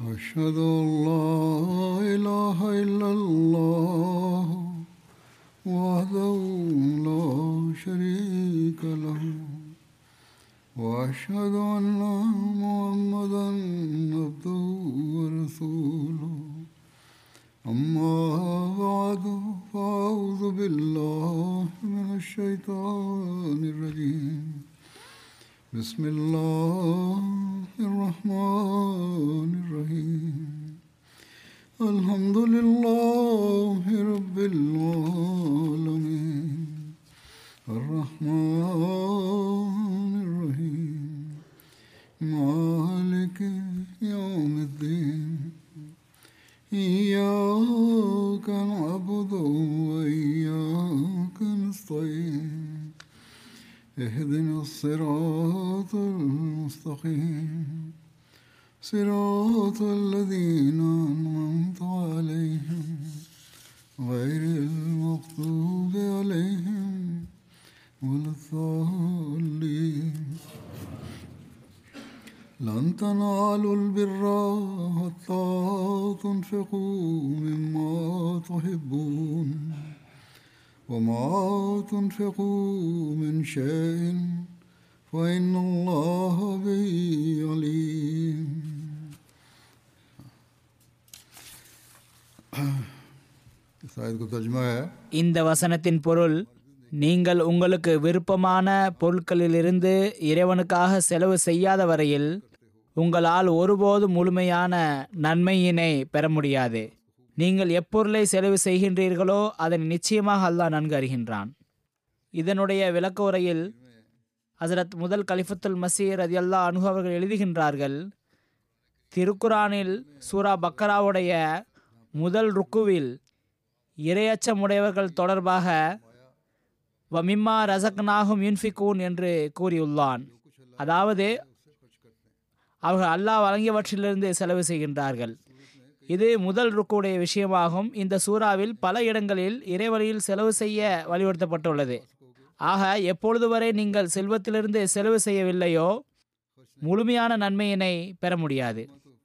أشهد أن لا إله إلا الله وحده لا شريك له وأشهد أن محمدا عبده ورسوله أما بعد فأعوذ بالله من الشيطان الرجيم بسم الله الرحمن الرحيم الحمد لله رب العالمين الرحمن الرحيم مالك يوم الدين إياك نعبد وإياك نستعين اهدنا الصراط المستقيم صراط الذين أنعمت عليهم غير المغضوب عليهم ولا الضالين لن تنالوا البر حتى تنفقوا مما تحبون وما تنفقوا من شيء فإن الله به عليم शायद को तर्जमा है இந்த வசனத்தின் பொருள் நீங்கள் உங்களுக்கு விருப்பமான பொருட்களிலிருந்து இறைவனுக்காக செலவு செய்யாத வரையில் உங்களால் ஒருபோதும் முழுமையான நன்மையினை பெற முடியாது நீங்கள் எப்பொருளை செலவு செய்கின்றீர்களோ அதனை நிச்சயமாக அல்லாஹ் நன்கு அறிகின்றான் இதனுடைய விளக்க உரையில் ஹசரத் முதல் கலிஃபத்துல் மசீர் ரதி அல்லா அனுகு அவர்கள் எழுதுகின்றார்கள் திருக்குரானில் சூரா பக்கராவுடைய முதல் ருக்குவில் இரையச்சமுடையவர்கள் தொடர்பாக வமிம்மா ரசக்னாகும் யுன்ஃபிகூன் என்று கூறியுள்ளான் அதாவது அவர்கள் அல்லாஹ் வழங்கியவற்றிலிருந்து செலவு செய்கின்றார்கள் இது முதல் ருக்குடைய விஷயமாகும் இந்த சூறாவில் பல இடங்களில் இறைவழியில் செலவு செய்ய வலியுறுத்தப்பட்டுள்ளது ஆக எப்பொழுது வரை நீங்கள் செல்வத்திலிருந்து செலவு செய்யவில்லையோ முழுமையான நன்மையினை பெற முடியாது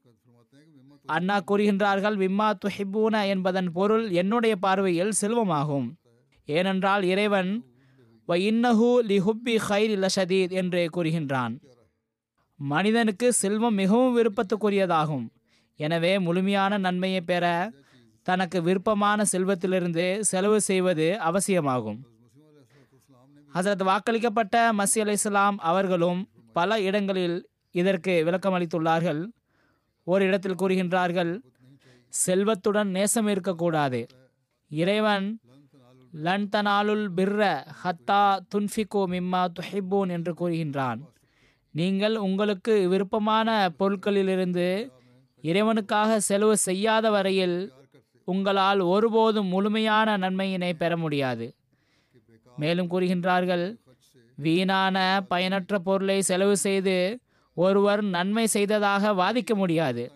அண்ணா கூறுகின்றார்கள் விம்மா துஹிபூன என்பதன் பொருள் என்னுடைய பார்வையில் செல்வமாகும் ஏனென்றால் இறைவன் வ இன்னஹு லி ஹுப்பி ஹைர் லஷதீத் என்று கூறுகின்றான் மனிதனுக்கு செல்வம் மிகவும் விருப்பத்துக்குரியதாகும் எனவே முழுமையான நன்மையை பெற தனக்கு விருப்பமான செல்வத்திலிருந்து செலவு செய்வது அவசியமாகும் ஹசரத் வாக்களிக்கப்பட்ட மசி அலி இஸ்லாம் அவர்களும் பல இடங்களில் இதற்கு விளக்கம் அளித்துள்ளார்கள் ஒரு இடத்தில் கூறுகின்றார்கள் செல்வத்துடன் நேசம் இருக்கக்கூடாது இறைவன் லன் தனாலுல் பிர்ர ஹத்தா துன்ஃபிகோ மிம்மா துஹிப்பூன் என்று கூறுகின்றான் நீங்கள் உங்களுக்கு விருப்பமான பொருட்களிலிருந்து இறைவனுக்காக செலவு செய்யாத வரையில் உங்களால் ஒருபோதும் முழுமையான நன்மையினை பெற முடியாது மேலும் கூறுகின்றார்கள் வீணான பயனற்ற பொருளை செலவு செய்து ஒருவர் நன்மை செய்ததாக வாதிக்க முடியாது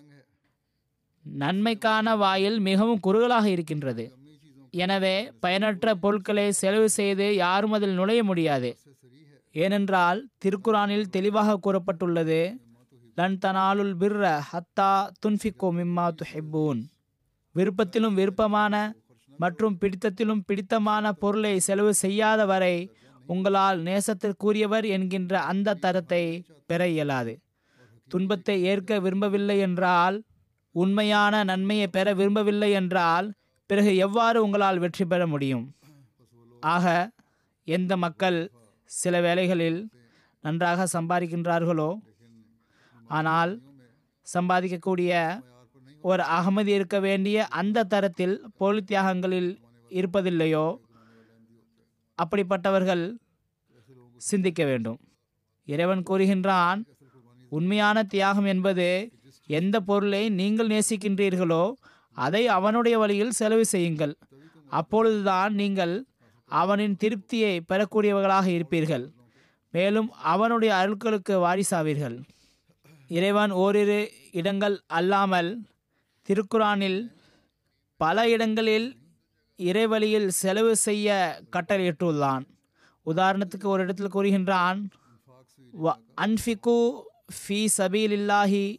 நன்மைக்கான வாயில் மிகவும் குறுகலாக இருக்கின்றது எனவே பயனற்ற பொருட்களை செலவு செய்து யாரும் அதில் நுழைய முடியாது ஏனென்றால் திருக்குரானில் தெளிவாக கூறப்பட்டுள்ளது லன் தனாலுல் பிர்ர ஹத்தா துன்ஃபிகோ மிம்மா துஹிப்பூன் விருப்பத்திலும் விருப்பமான மற்றும் பிடித்தத்திலும் பிடித்தமான பொருளை செலவு செய்யாத வரை உங்களால் நேசத்திற்குரியவர் என்கின்ற அந்த தரத்தை பெற இயலாது துன்பத்தை ஏற்க விரும்பவில்லை என்றால் உண்மையான நன்மையை பெற விரும்பவில்லை என்றால் பிறகு எவ்வாறு உங்களால் வெற்றி பெற முடியும் ஆக எந்த மக்கள் சில வேளைகளில் நன்றாக சம்பாதிக்கின்றார்களோ ஆனால் சம்பாதிக்கக்கூடிய ஒரு அகமதி இருக்க வேண்டிய அந்த தரத்தில் பொருள் தியாகங்களில் இருப்பதில்லையோ அப்படிப்பட்டவர்கள் சிந்திக்க வேண்டும் இறைவன் கூறுகின்றான் உண்மையான தியாகம் என்பது எந்த பொருளை நீங்கள் நேசிக்கின்றீர்களோ அதை அவனுடைய வழியில் செலவு செய்யுங்கள் அப்பொழுதுதான் நீங்கள் அவனின் திருப்தியை பெறக்கூடியவர்களாக இருப்பீர்கள் மேலும் அவனுடைய அருட்களுக்கு வாரிசாவீர்கள் இறைவன் ஓரிரு இடங்கள் அல்லாமல் திருக்குரானில் பல இடங்களில் இறைவழியில் செலவு செய்ய கட்டளையிட்டுள்ளான் உதாரணத்துக்கு ஒரு இடத்தில் கூறுகின்றான் "வ அன்ஃபிகு ஃபி சபீலில்லாஹி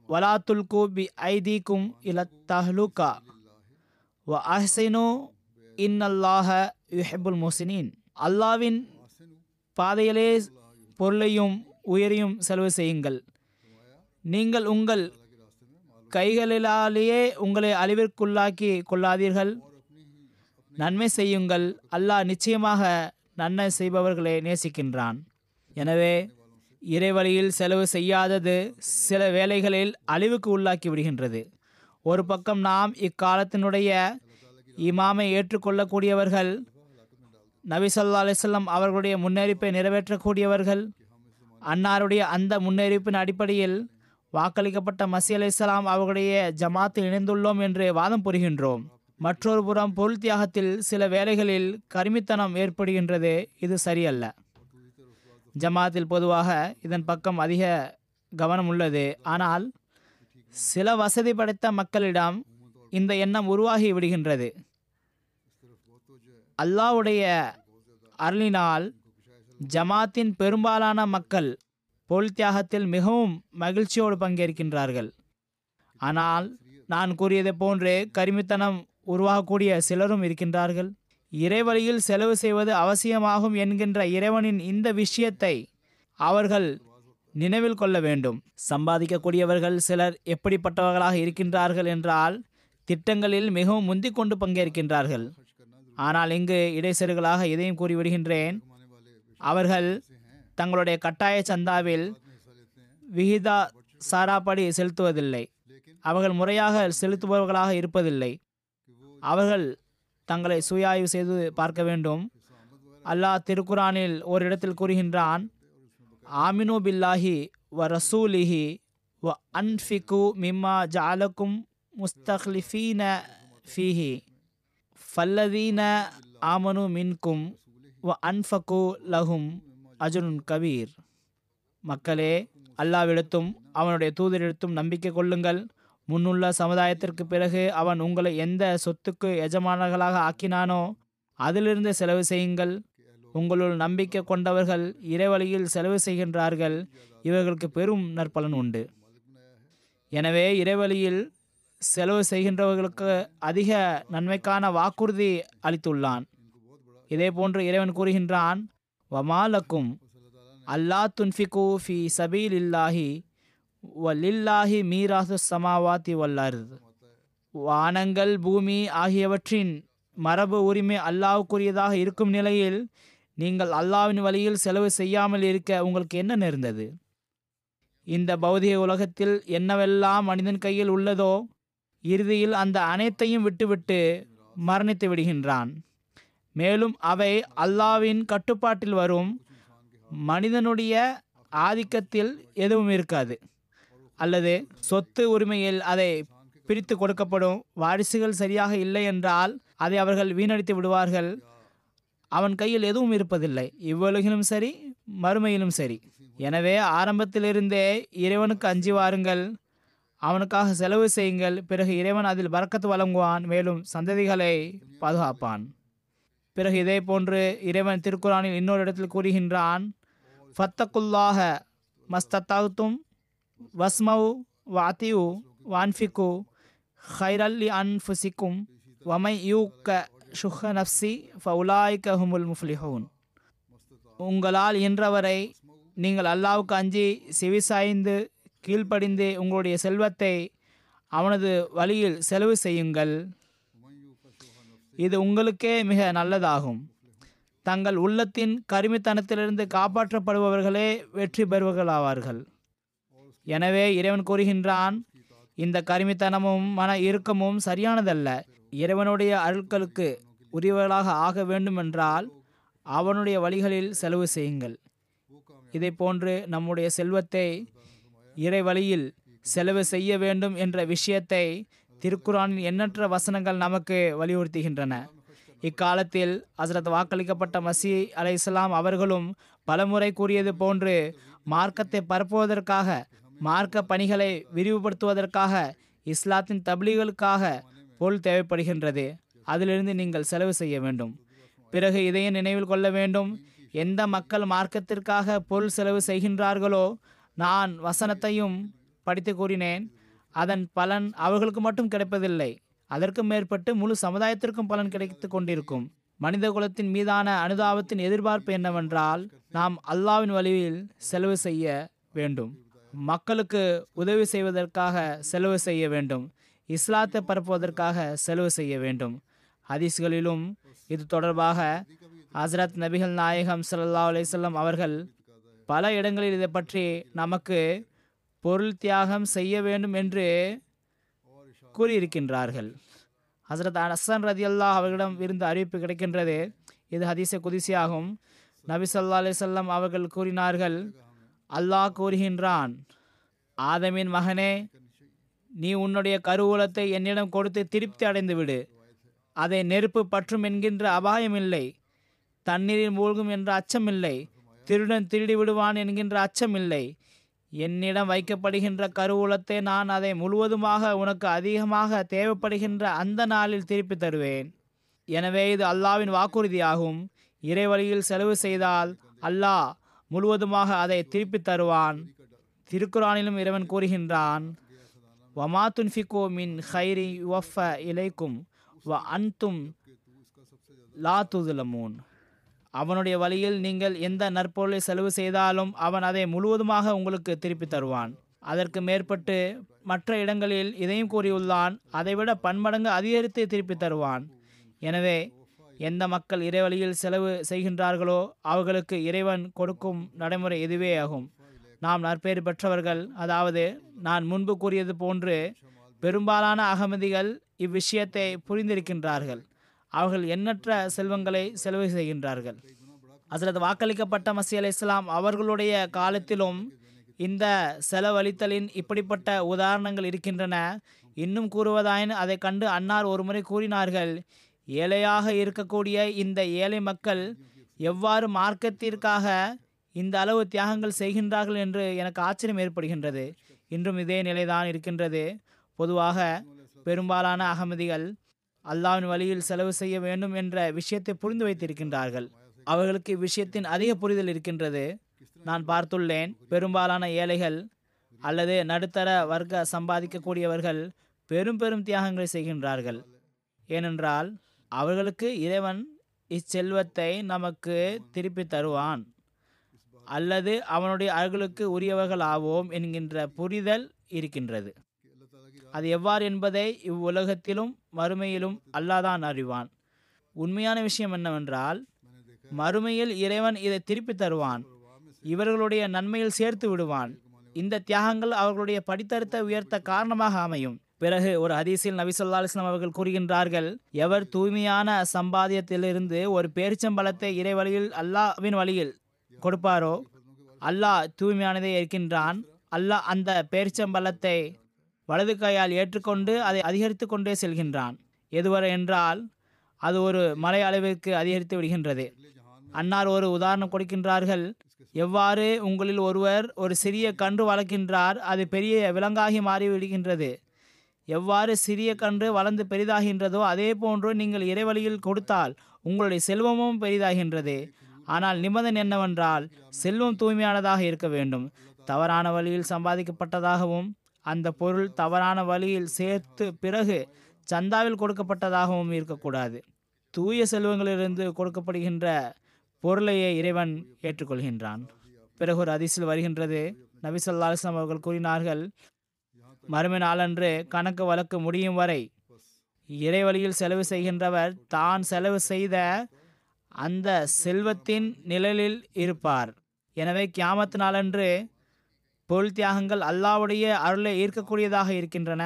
வலா துல்கு பி ஐதீக்கும் இல தஹ்லுகா வ அஹ்சினு இன்னல்லாஹ யுஹிப்புல் முஹ்சினீன் அல்லாவின் பாதையிலே பொருளையும் உயிரையும் செலவு செய்யுங்கள் நீங்கள் உங்கள் கைகளிலாலேயே உங்களை அழிவிற்குள்ளாக்கி கொள்ளாதீர்கள் நன்மை செய்யுங்கள் அல்லாஹ் நிச்சயமாக நன்மை செய்பவர்களை நேசிக்கின்றான் எனவே இறைவழியில் செலவு செய்யாதது சில வேளைகளில் அழிவுக்கு உள்ளாக்கி விடுகின்றது ஒரு பக்கம் நாம் இக்காலத்தினுடைய இமாமை ஏற்றுக்கொள்ளக்கூடியவர்கள் நபி சொல்லா அலிஸ்லாம் அவர்களுடைய முன்னறிப்பை நிறைவேற்றக்கூடியவர்கள் அன்னாருடைய அந்த முன்னறிவிப்பின் அடிப்படையில் வாக்களிக்கப்பட்ட மசி அலி இஸ்லாம் அவர்களுடைய ஜமாத்தில் இணைந்துள்ளோம் என்று வாதம் புரிகின்றோம் மற்றொரு புறம் பொருள் தியாகத்தில் சில வேளைகளில் கருமித்தனம் ஏற்படுகின்றது இது சரியல்ல ஜமாத்தில் பொதுவாக இதன் பக்கம் அதிக கவனம் உள்ளது ஆனால் சில வசதி படைத்த மக்களிடம் இந்த எண்ணம் உருவாகி விடுகின்றது அல்லாவுடைய அருளினால் ஜமாத்தின் பெரும்பாலான மக்கள் பொருள் தியாகத்தில் மிகவும் மகிழ்ச்சியோடு பங்கேற்கின்றார்கள் ஆனால் நான் கூறியது போன்று கருமித்தனம் உருவாகக்கூடிய சிலரும் இருக்கின்றார்கள் இறைவழியில் செலவு செய்வது அவசியமாகும் என்கின்ற இறைவனின் இந்த விஷயத்தை அவர்கள் நினைவில் கொள்ள வேண்டும் சம்பாதிக்கக்கூடியவர்கள் சிலர் எப்படிப்பட்டவர்களாக இருக்கின்றார்கள் என்றால் திட்டங்களில் மிகவும் முந்திக் கொண்டு பங்கேற்கின்றார்கள் ஆனால் இங்கு இடைசெருகளாக இதையும் கூறிவிடுகின்றேன் அவர்கள் தங்களுடைய கட்டாய சந்தாவில் விகிதா சாராப்படி செலுத்துவதில்லை அவர்கள் முறையாக செலுத்துபவர்களாக இருப்பதில்லை அவர்கள் தங்களை சுயாய்வு செய்து பார்க்க வேண்டும் அல்லாஹ் திருக்குரானில் ஒரு இடத்தில் கூறுகின்றான் ஆமினு பில்லாஹி வ ரசூலிஹி வ அன்ஃபிகு மிம்மா ஜாலக்கும் முஸ்தக்லிஃபீன ஃபீஹி ஃபல்லதீன ஆமனு மின்கும் வ அன்ஃபகு லஹும் அஜுனுன் கபீர் மக்களே அல்லாவிடத்தும் அவனுடைய தூதரிடத்தும் நம்பிக்கை கொள்ளுங்கள் முன்னுள்ள சமுதாயத்திற்கு பிறகு அவன் உங்களை எந்த சொத்துக்கு எஜமானர்களாக ஆக்கினானோ அதிலிருந்து செலவு செய்யுங்கள் உங்களுள் நம்பிக்கை கொண்டவர்கள் இறைவழியில் செலவு செய்கின்றார்கள் இவர்களுக்கு பெரும் நற்பலன் உண்டு எனவே இறைவழியில் செலவு செய்கின்றவர்களுக்கு அதிக நன்மைக்கான வாக்குறுதி அளித்துள்ளான் இதே போன்று இறைவன் கூறுகின்றான் வமாலக்கும் அல்லா துன்ஃபிகு ஃபி சபீல் இல்லாஹி வலில்லாஹி மீராசு சமாவாத்தி வல்லர்த் வானங்கள் பூமி ஆகியவற்றின் மரபு உரிமை அல்லாவுக்குரியதாக இருக்கும் நிலையில் நீங்கள் அல்லாவின் வழியில் செலவு செய்யாமல் இருக்க உங்களுக்கு என்ன நேர்ந்தது இந்த பௌதிக உலகத்தில் என்னவெல்லாம் மனிதன் கையில் உள்ளதோ இறுதியில் அந்த அனைத்தையும் விட்டுவிட்டு மரணித்து விடுகின்றான் மேலும் அவை அல்லாவின் கட்டுப்பாட்டில் வரும் மனிதனுடைய ஆதிக்கத்தில் எதுவும் இருக்காது அல்லது சொத்து உரிமையில் அதை பிரித்து கொடுக்கப்படும் வாரிசுகள் சரியாக இல்லை என்றால் அதை அவர்கள் வீணடித்து விடுவார்கள் அவன் கையில் எதுவும் இருப்பதில்லை இவ்வுலகிலும் சரி மறுமையிலும் சரி எனவே ஆரம்பத்திலிருந்தே இறைவனுக்கு அஞ்சி வாருங்கள் அவனுக்காக செலவு செய்யுங்கள் பிறகு இறைவன் அதில் பறக்கத்து வழங்குவான் மேலும் சந்ததிகளை பாதுகாப்பான் பிறகு இதே போன்று இறைவன் திருக்குறானில் இன்னொரு இடத்தில் கூறுகின்றான் ஃபத்தக்குல்லாக மஸ்தத்தாகுத்தும் வஸ்மவு வாத்தியு வான்ஃபிக்கு ஹைரல்லி அன்ஃபுசிக்கும் வமை யூக்க ஷுஹ நப்சி ஃபவுலாய்க ஹுமுல் முஃப்லிஹூன் உங்களால் இன்றவரை நீங்கள் அல்லாவுக்கு அஞ்சி செவிசாய்ந்து கீழ்ப்படிந்து உங்களுடைய செல்வத்தை அவனது வழியில் செலவு செய்யுங்கள் இது உங்களுக்கே மிக நல்லதாகும் தங்கள் உள்ளத்தின் கருமித்தனத்திலிருந்து காப்பாற்றப்படுபவர்களே வெற்றி பெறுவர்களாவார்கள் எனவே இறைவன் கூறுகின்றான் இந்த கருமித்தனமும் மன இறுக்கமும் சரியானதல்ல இறைவனுடைய அருட்களுக்கு உரியவர்களாக ஆக வேண்டுமென்றால் அவனுடைய வழிகளில் செலவு செய்யுங்கள் இதை போன்று நம்முடைய செல்வத்தை இறை வழியில் செலவு செய்ய வேண்டும் என்ற விஷயத்தை திருக்குறானின் எண்ணற்ற வசனங்கள் நமக்கு வலியுறுத்துகின்றன இக்காலத்தில் ஹசரத் வாக்களிக்கப்பட்ட மசி அலை இஸ்லாம் அவர்களும் பலமுறை கூறியது போன்று மார்க்கத்தை பரப்புவதற்காக மார்க்க பணிகளை விரிவுபடுத்துவதற்காக இஸ்லாத்தின் தப்லீகளுக்காக பொருள் தேவைப்படுகின்றது அதிலிருந்து நீங்கள் செலவு செய்ய வேண்டும் பிறகு இதையும் நினைவில் கொள்ள வேண்டும் எந்த மக்கள் மார்க்கத்திற்காக பொருள் செலவு செய்கின்றார்களோ நான் வசனத்தையும் படித்து கூறினேன் அதன் பலன் அவர்களுக்கு மட்டும் கிடைப்பதில்லை அதற்கும் மேற்பட்டு முழு சமுதாயத்திற்கும் பலன் கிடைத்து கொண்டிருக்கும் மனித குலத்தின் மீதான அனுதாபத்தின் எதிர்பார்ப்பு என்னவென்றால் நாம் அல்லாவின் வழியில் செலவு செய்ய வேண்டும் மக்களுக்கு உதவி செய்வதற்காக செலவு செய்ய வேண்டும் இஸ்லாத்தை பரப்புவதற்காக செலவு செய்ய வேண்டும் ஹதீஸ்களிலும் இது தொடர்பாக ஹசரத் நபிகள் நாயகம் ஸல்லல்லாஹு அலைஹி வஸல்லம் அவர்கள் பல இடங்களில் இதை பற்றி நமக்கு பொருள் தியாகம் செய்ய வேண்டும் என்று கூறியிருக்கின்றார்கள் ஹசரத் அசன் ரதி அல்லாஹ் அவர்களிடம் இருந்து அறிவிப்பு கிடைக்கின்றது இது ஹதீஸ குதிசியாகும் நபி ஸல்லல்லாஹு அலைஹி வஸல்லம் அவர்கள் கூறினார்கள் அல்லாஹ் கூறுகின்றான் ஆதமின் மகனே நீ உன்னுடைய கருவூலத்தை என்னிடம் கொடுத்து திருப்தி அடைந்து விடு அதை நெருப்பு பற்றும் என்கின்ற அபாயம் இல்லை தண்ணீரில் மூழ்கும் என்ற அச்சம் இல்லை திருடன் திருடி விடுவான் என்கின்ற அச்சம் இல்லை என்னிடம் வைக்கப்படுகின்ற கருவூலத்தை நான் அதை முழுவதுமாக உனக்கு அதிகமாக தேவைப்படுகின்ற அந்த நாளில் திருப்பி தருவேன் எனவே இது அல்லாவின் வாக்குறுதியாகும் இறைவழியில் செலவு செய்தால் அல்லாஹ் முழுவதுமாக அதை திருப்பி தருவான் திருக்குறானிலும் இறைவன் கூறுகின்றான் வமா துன்ஃபிகோ மின் ஹைரி யுவஃப இலைக்கும் வ அன்தும் லா துதுலமூன் அவனுடைய வழியில் நீங்கள் எந்த நற்பொருளை செலவு செய்தாலும் அவன் அதை முழுவதுமாக உங்களுக்கு திருப்பி தருவான் அதற்கு மேற்பட்டு மற்ற இடங்களில் இதையும் கூறியுள்ளான் அதைவிட பன்மடங்கு அதிகரித்து திருப்பி தருவான் எனவே எந்த மக்கள் இறைவழியில் செலவு செய்கின்றார்களோ அவர்களுக்கு இறைவன் கொடுக்கும் நடைமுறை இதுவே ஆகும் நாம் நற்பேறு பெற்றவர்கள் அதாவது நான் முன்பு கூறியது போன்று பெரும்பாலான அகமதிகள் இவ்விஷயத்தை புரிந்திருக்கின்றார்கள் அவர்கள் எண்ணற்ற செல்வங்களை செலவு செய்கின்றார்கள் அதில் வாக்களிக்கப்பட்ட மசி அலை இஸ்லாம் அவர்களுடைய காலத்திலும் இந்த செலவழித்தலின் இப்படிப்பட்ட உதாரணங்கள் இருக்கின்றன இன்னும் கூறுவதாயின் அதை கண்டு அன்னார் ஒருமுறை கூறினார்கள் ஏழையாக இருக்கக்கூடிய இந்த ஏழை மக்கள் எவ்வாறு மார்க்கத்திற்காக இந்த அளவு தியாகங்கள் செய்கின்றார்கள் என்று எனக்கு ஆச்சரியம் ஏற்படுகின்றது இன்றும் இதே நிலைதான் இருக்கின்றது பொதுவாக பெரும்பாலான அகமதிகள் அல்லாவின் வழியில் செலவு செய்ய வேண்டும் என்ற விஷயத்தை புரிந்து வைத்திருக்கின்றார்கள் அவர்களுக்கு இவ்விஷயத்தின் அதிக புரிதல் இருக்கின்றது நான் பார்த்துள்ளேன் பெரும்பாலான ஏழைகள் அல்லது நடுத்தர வர்க்க சம்பாதிக்கக்கூடியவர்கள் பெரும் பெரும் தியாகங்களை செய்கின்றார்கள் ஏனென்றால் அவர்களுக்கு இறைவன் இச்செல்வத்தை நமக்கு திருப்பி தருவான் அல்லது அவனுடைய அருளுக்கு உரியவர்கள் ஆவோம் என்கின்ற புரிதல் இருக்கின்றது அது எவ்வாறு என்பதை இவ்வுலகத்திலும் மறுமையிலும் அல்லாதான் அறிவான் உண்மையான விஷயம் என்னவென்றால் மறுமையில் இறைவன் இதை திருப்பி தருவான் இவர்களுடைய நன்மையில் சேர்த்து விடுவான் இந்த தியாகங்கள் அவர்களுடைய படித்தரத்தை உயர்த்த காரணமாக அமையும் பிறகு ஒரு ஹதீஸில் நபி சொல்லா அலிஸ்லாம் அவர்கள் கூறுகின்றார்கள் எவர் தூய்மையான சம்பாதியத்திலிருந்து ஒரு பேரிச்சம்பழத்தை இறை வழியில் அல்லாவின் வழியில் கொடுப்பாரோ அல்லாஹ் தூய்மையானதே இருக்கின்றான் அல்லாஹ் அந்த பேரிச்சம்பழத்தை வலது கையால் ஏற்றுக்கொண்டு அதை அதிகரித்து கொண்டே செல்கின்றான் எதுவரை என்றால் அது ஒரு மலை அளவிற்கு அதிகரித்து விடுகின்றது அன்னார் ஒரு உதாரணம் கொடுக்கின்றார்கள் எவ்வாறு உங்களில் ஒருவர் ஒரு சிறிய கன்று வளர்க்கின்றார் அது பெரிய விலங்காகி மாறி விடுகின்றது எவ்வாறு சிறிய கன்று வளர்ந்து பெரிதாகின்றதோ அதே போன்று நீங்கள் இறைவழியில் கொடுத்தால் உங்களுடைய செல்வமும் பெரிதாகின்றது ஆனால் நிபந்தனை என்னவென்றால் செல்வம் தூய்மையானதாக இருக்க வேண்டும் தவறான வழியில் சம்பாதிக்கப்பட்டதாகவும் அந்த பொருள் தவறான வழியில் சேர்த்து பிறகு சந்தாவில் கொடுக்கப்பட்டதாகவும் இருக்கக்கூடாது தூய செல்வங்களிலிருந்து கொடுக்கப்படுகின்ற பொருளையே இறைவன் ஏற்றுக்கொள்கின்றான் பிறகு ஒரு அதிசல் வருகின்றது நபி சொல்லா அலிஸ்லாம் அவர்கள் கூறினார்கள் மறுமை நாளன்று கணக்கு வழக்கு முடியும் வரை இறைவழியில் செலவு செய்கின்றவர் தான் செலவு செய்த அந்த செல்வத்தின் நிழலில் இருப்பார் எனவே கியாமத் நாளன்று பொருள் தியாகங்கள் அல்லாவுடைய அருளை ஈர்க்கக்கூடியதாக இருக்கின்றன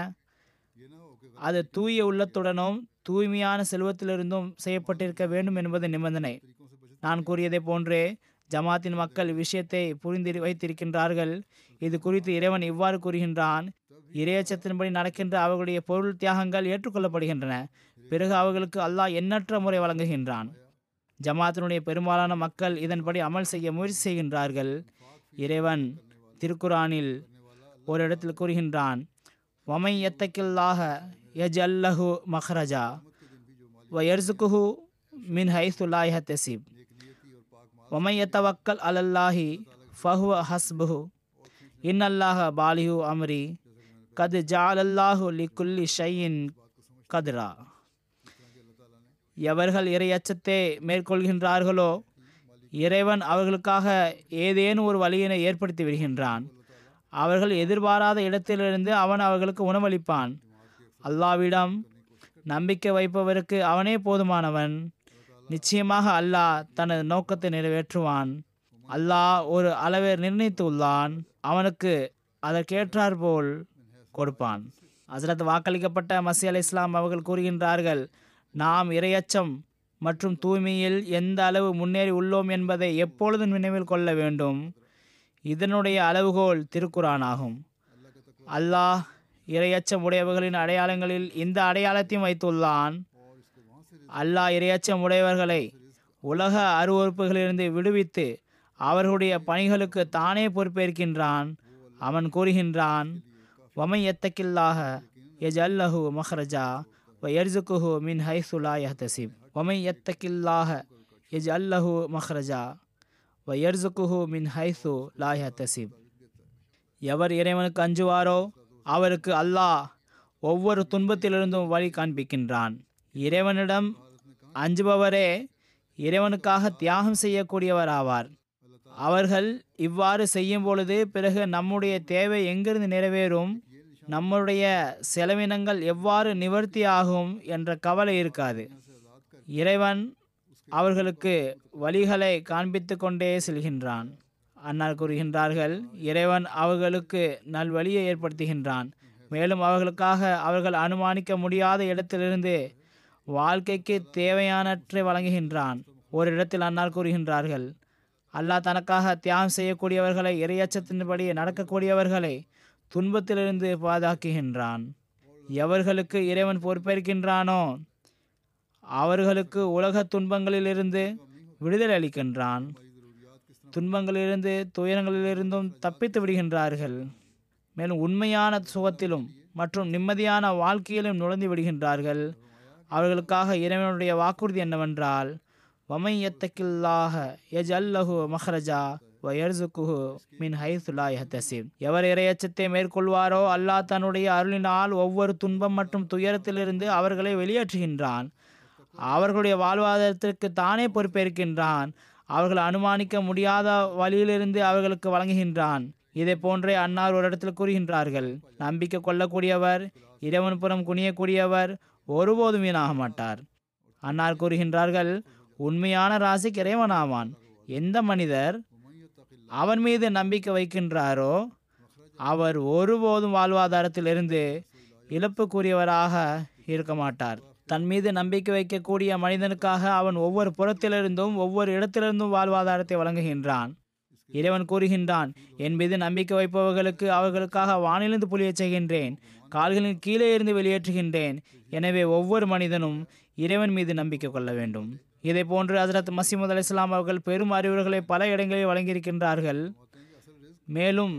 அது தூய உள்ளத்துடனும் தூய்மையான செல்வத்திலிருந்தும் செய்யப்பட்டிருக்க வேண்டும் என்பது நிபந்தனை நான் கூறியதை போன்றே ஜமாத்தின் மக்கள் விஷயத்தை புரிந்து வைத்திருக்கின்றார்கள் இது குறித்து இறைவன் இவ்வாறு கூறுகின்றான் இரையச்சத்தின்படி நடக்கின்ற அவர்களுடைய பொருள் தியாகங்கள் ஏற்றுக்கொள்ளப்படுகின்றன பிறகு அவர்களுக்கு அல்லாஹ் எண்ணற்ற முறை வழங்குகின்றான் ஜமாத்தினுடைய பெரும்பாலான மக்கள் இதன்படி அமல் செய்ய முயற்சி செய்கின்றார்கள் இறைவன் திருக்குரானில் ஒரு இடத்தில் கூறுகின்றான் வமை எத்தக்கில்லாக யஜ் அல்லஹு மஹ்ரஜா வ எர்சுகுஹு மின் ஹைசுல்லாஹ் தெசிப் வமை எத்தவக்கல் அலல்லாஹி ஃபஹுவ ஹஸ்புஹு இன்னல்லாஹ பாலிஹு அம்ரி கது ஜாலல்லாஹு லிக்குல்லி ஷையின் கதிரா எவர்கள் இறையச்சத்தை மேற்கொள்கின்றார்களோ இறைவன் அவர்களுக்காக ஏதேனும் ஒரு வழியினை ஏற்படுத்தி விடுகின்றான் அவர்கள் எதிர்பாராத இடத்திலிருந்து அவன் அவர்களுக்கு உணவளிப்பான் அல்லாவிடம் நம்பிக்கை வைப்பவருக்கு அவனே போதுமானவன் நிச்சயமாக அல்லாஹ் தனது நோக்கத்தை நிறைவேற்றுவான் அல்லாஹ் ஒரு அளவை நிர்ணயித்துள்ளான் அவனுக்கு அதற்கேற்றாற்போல் கொடுப்பான் ஹசரத் வாக்களிக்கப்பட்ட மசி அலி இஸ்லாம் அவர்கள் கூறுகின்றார்கள் நாம் இரையச்சம் மற்றும் தூய்மையில் எந்த அளவு முன்னேறி உள்ளோம் என்பதை எப்பொழுதும் நினைவில் கொள்ள வேண்டும் இதனுடைய அளவுகோல் திருக்குரான் ஆகும் அல்லாஹ் இரையச்சம் உடையவர்களின் அடையாளங்களில் இந்த அடையாளத்தையும் வைத்துள்ளான் அல்லாஹ் இரையச்சம் உடையவர்களை உலக அருவறுப்புகளிலிருந்து விடுவித்து அவர்களுடைய பணிகளுக்கு தானே பொறுப்பேற்கின்றான் அவன் கூறுகின்றான் வமை எத்தக்கில்லாக எஜ் அல்லஹு மஹ்ரஜா வ எர்ஜுக்குஹு மின் ஹைசுலா யஹ்தசிப் வமை எத்தக்கில்லாக எஜ் அல்லஹு மஹ்ரஜா வ எர்ஜுக்குஹு மின் ஹைசு லா யஹ்தசிப் எவர் இறைவனுக்கு அஞ்சுவாரோ அவருக்கு அல்லாஹ் ஒவ்வொரு துன்பத்திலிருந்தும் வழி காண்பிக்கின்றான் இறைவனிடம் அஞ்சுபவரே இறைவனுக்காக தியாகம் செய்யக்கூடியவர் ஆவார் அவர்கள் இவ்வாறு செய்யும் பொழுது பிறகு நம்முடைய தேவை எங்கிருந்து நிறைவேறும் நம்முடைய செலவினங்கள் எவ்வாறு நிவர்த்தி ஆகும் என்ற கவலை இருக்காது இறைவன் அவர்களுக்கு வழிகளை காண்பித்து கொண்டே செல்கின்றான் அன்னார் கூறுகின்றார்கள் இறைவன் அவர்களுக்கு நல்வழியை ஏற்படுத்துகின்றான் மேலும் அவர்களுக்காக அவர்கள் அனுமானிக்க முடியாத இடத்திலிருந்து வாழ்க்கைக்கு தேவையானற்றை வழங்குகின்றான் ஒரு இடத்தில் அன்னார் கூறுகின்றார்கள் அல்லாஹ் தனக்காக தியாகம் செய்யக்கூடியவர்களை இரையச்சத்தின்படி நடக்கக்கூடியவர்களை துன்பத்திலிருந்து பாதுகாக்குகின்றான் எவர்களுக்கு இறைவன் பொறுப்பேற்கின்றானோ அவர்களுக்கு உலக துன்பங்களிலிருந்து விடுதலை அளிக்கின்றான் துன்பங்களிலிருந்து துயரங்களிலிருந்தும் தப்பித்து விடுகின்றார்கள் மேலும் உண்மையான சுகத்திலும் மற்றும் நிம்மதியான வாழ்க்கையிலும் நுழைந்து விடுகின்றார்கள் அவர்களுக்காக இறைவனுடைய வாக்குறுதி என்னவென்றால் வமை எத்தக்கில்லாக எஜ் அல்லஹு மஹ்ரஜா வயர்சுக்குஹு மின் ஹைசுலா யஹ்தசிப் எவர் இரையச்சத்தை மேற்கொள்வாரோ அல்லாஹ் தன்னுடைய அருளினால் ஒவ்வொரு துன்பம் மற்றும் துயரத்திலிருந்து அவர்களை வெளியேற்றுகின்றான் அவர்களுடைய வாழ்வாதாரத்திற்கு தானே பொறுப்பேற்கின்றான் அவர்கள் அனுமானிக்க முடியாத வழியிலிருந்து அவர்களுக்கு வழங்குகின்றான் இதை போன்றே அன்னார் ஒரு இடத்தில் கூறுகின்றார்கள் நம்பிக்கை கொள்ளக்கூடியவர் இறைவன் புறம் குனியக்கூடியவர் ஒருபோதும் வீணாக மாட்டார் அன்னார் கூறுகின்றார்கள் உண்மையான ராசிக்கு இறைவனாவான் எந்த மனிதர் அவன் மீது நம்பிக்கை வைக்கின்றாரோ அவர் ஒருபோதும் வாழ்வாதாரத்திலிருந்து இழப்புக்குரியவராக இருக்க மாட்டார் தன் மீது நம்பிக்கை வைக்கக்கூடிய மனிதனுக்காக அவன் ஒவ்வொரு புறத்திலிருந்தும் ஒவ்வொரு இடத்திலிருந்தும் வாழ்வாதாரத்தை வழங்குகின்றான் இறைவன் கூறுகின்றான் என் மீது நம்பிக்கை வைப்பவர்களுக்கு அவர்களுக்காக வானிலிருந்து புலியச் செய்கின்றேன் கால்களின் கீழே இருந்து வெளியேற்றுகின்றேன் எனவே ஒவ்வொரு மனிதனும் இறைவன் மீது நம்பிக்கை கொள்ள வேண்டும் இதை போன்று ஹசரத் மசீமது அலி இஸ்லாம் அவர்கள் பெரும் அறிவுரைகளை பல இடங்களில் வழங்கியிருக்கின்றார்கள் மேலும்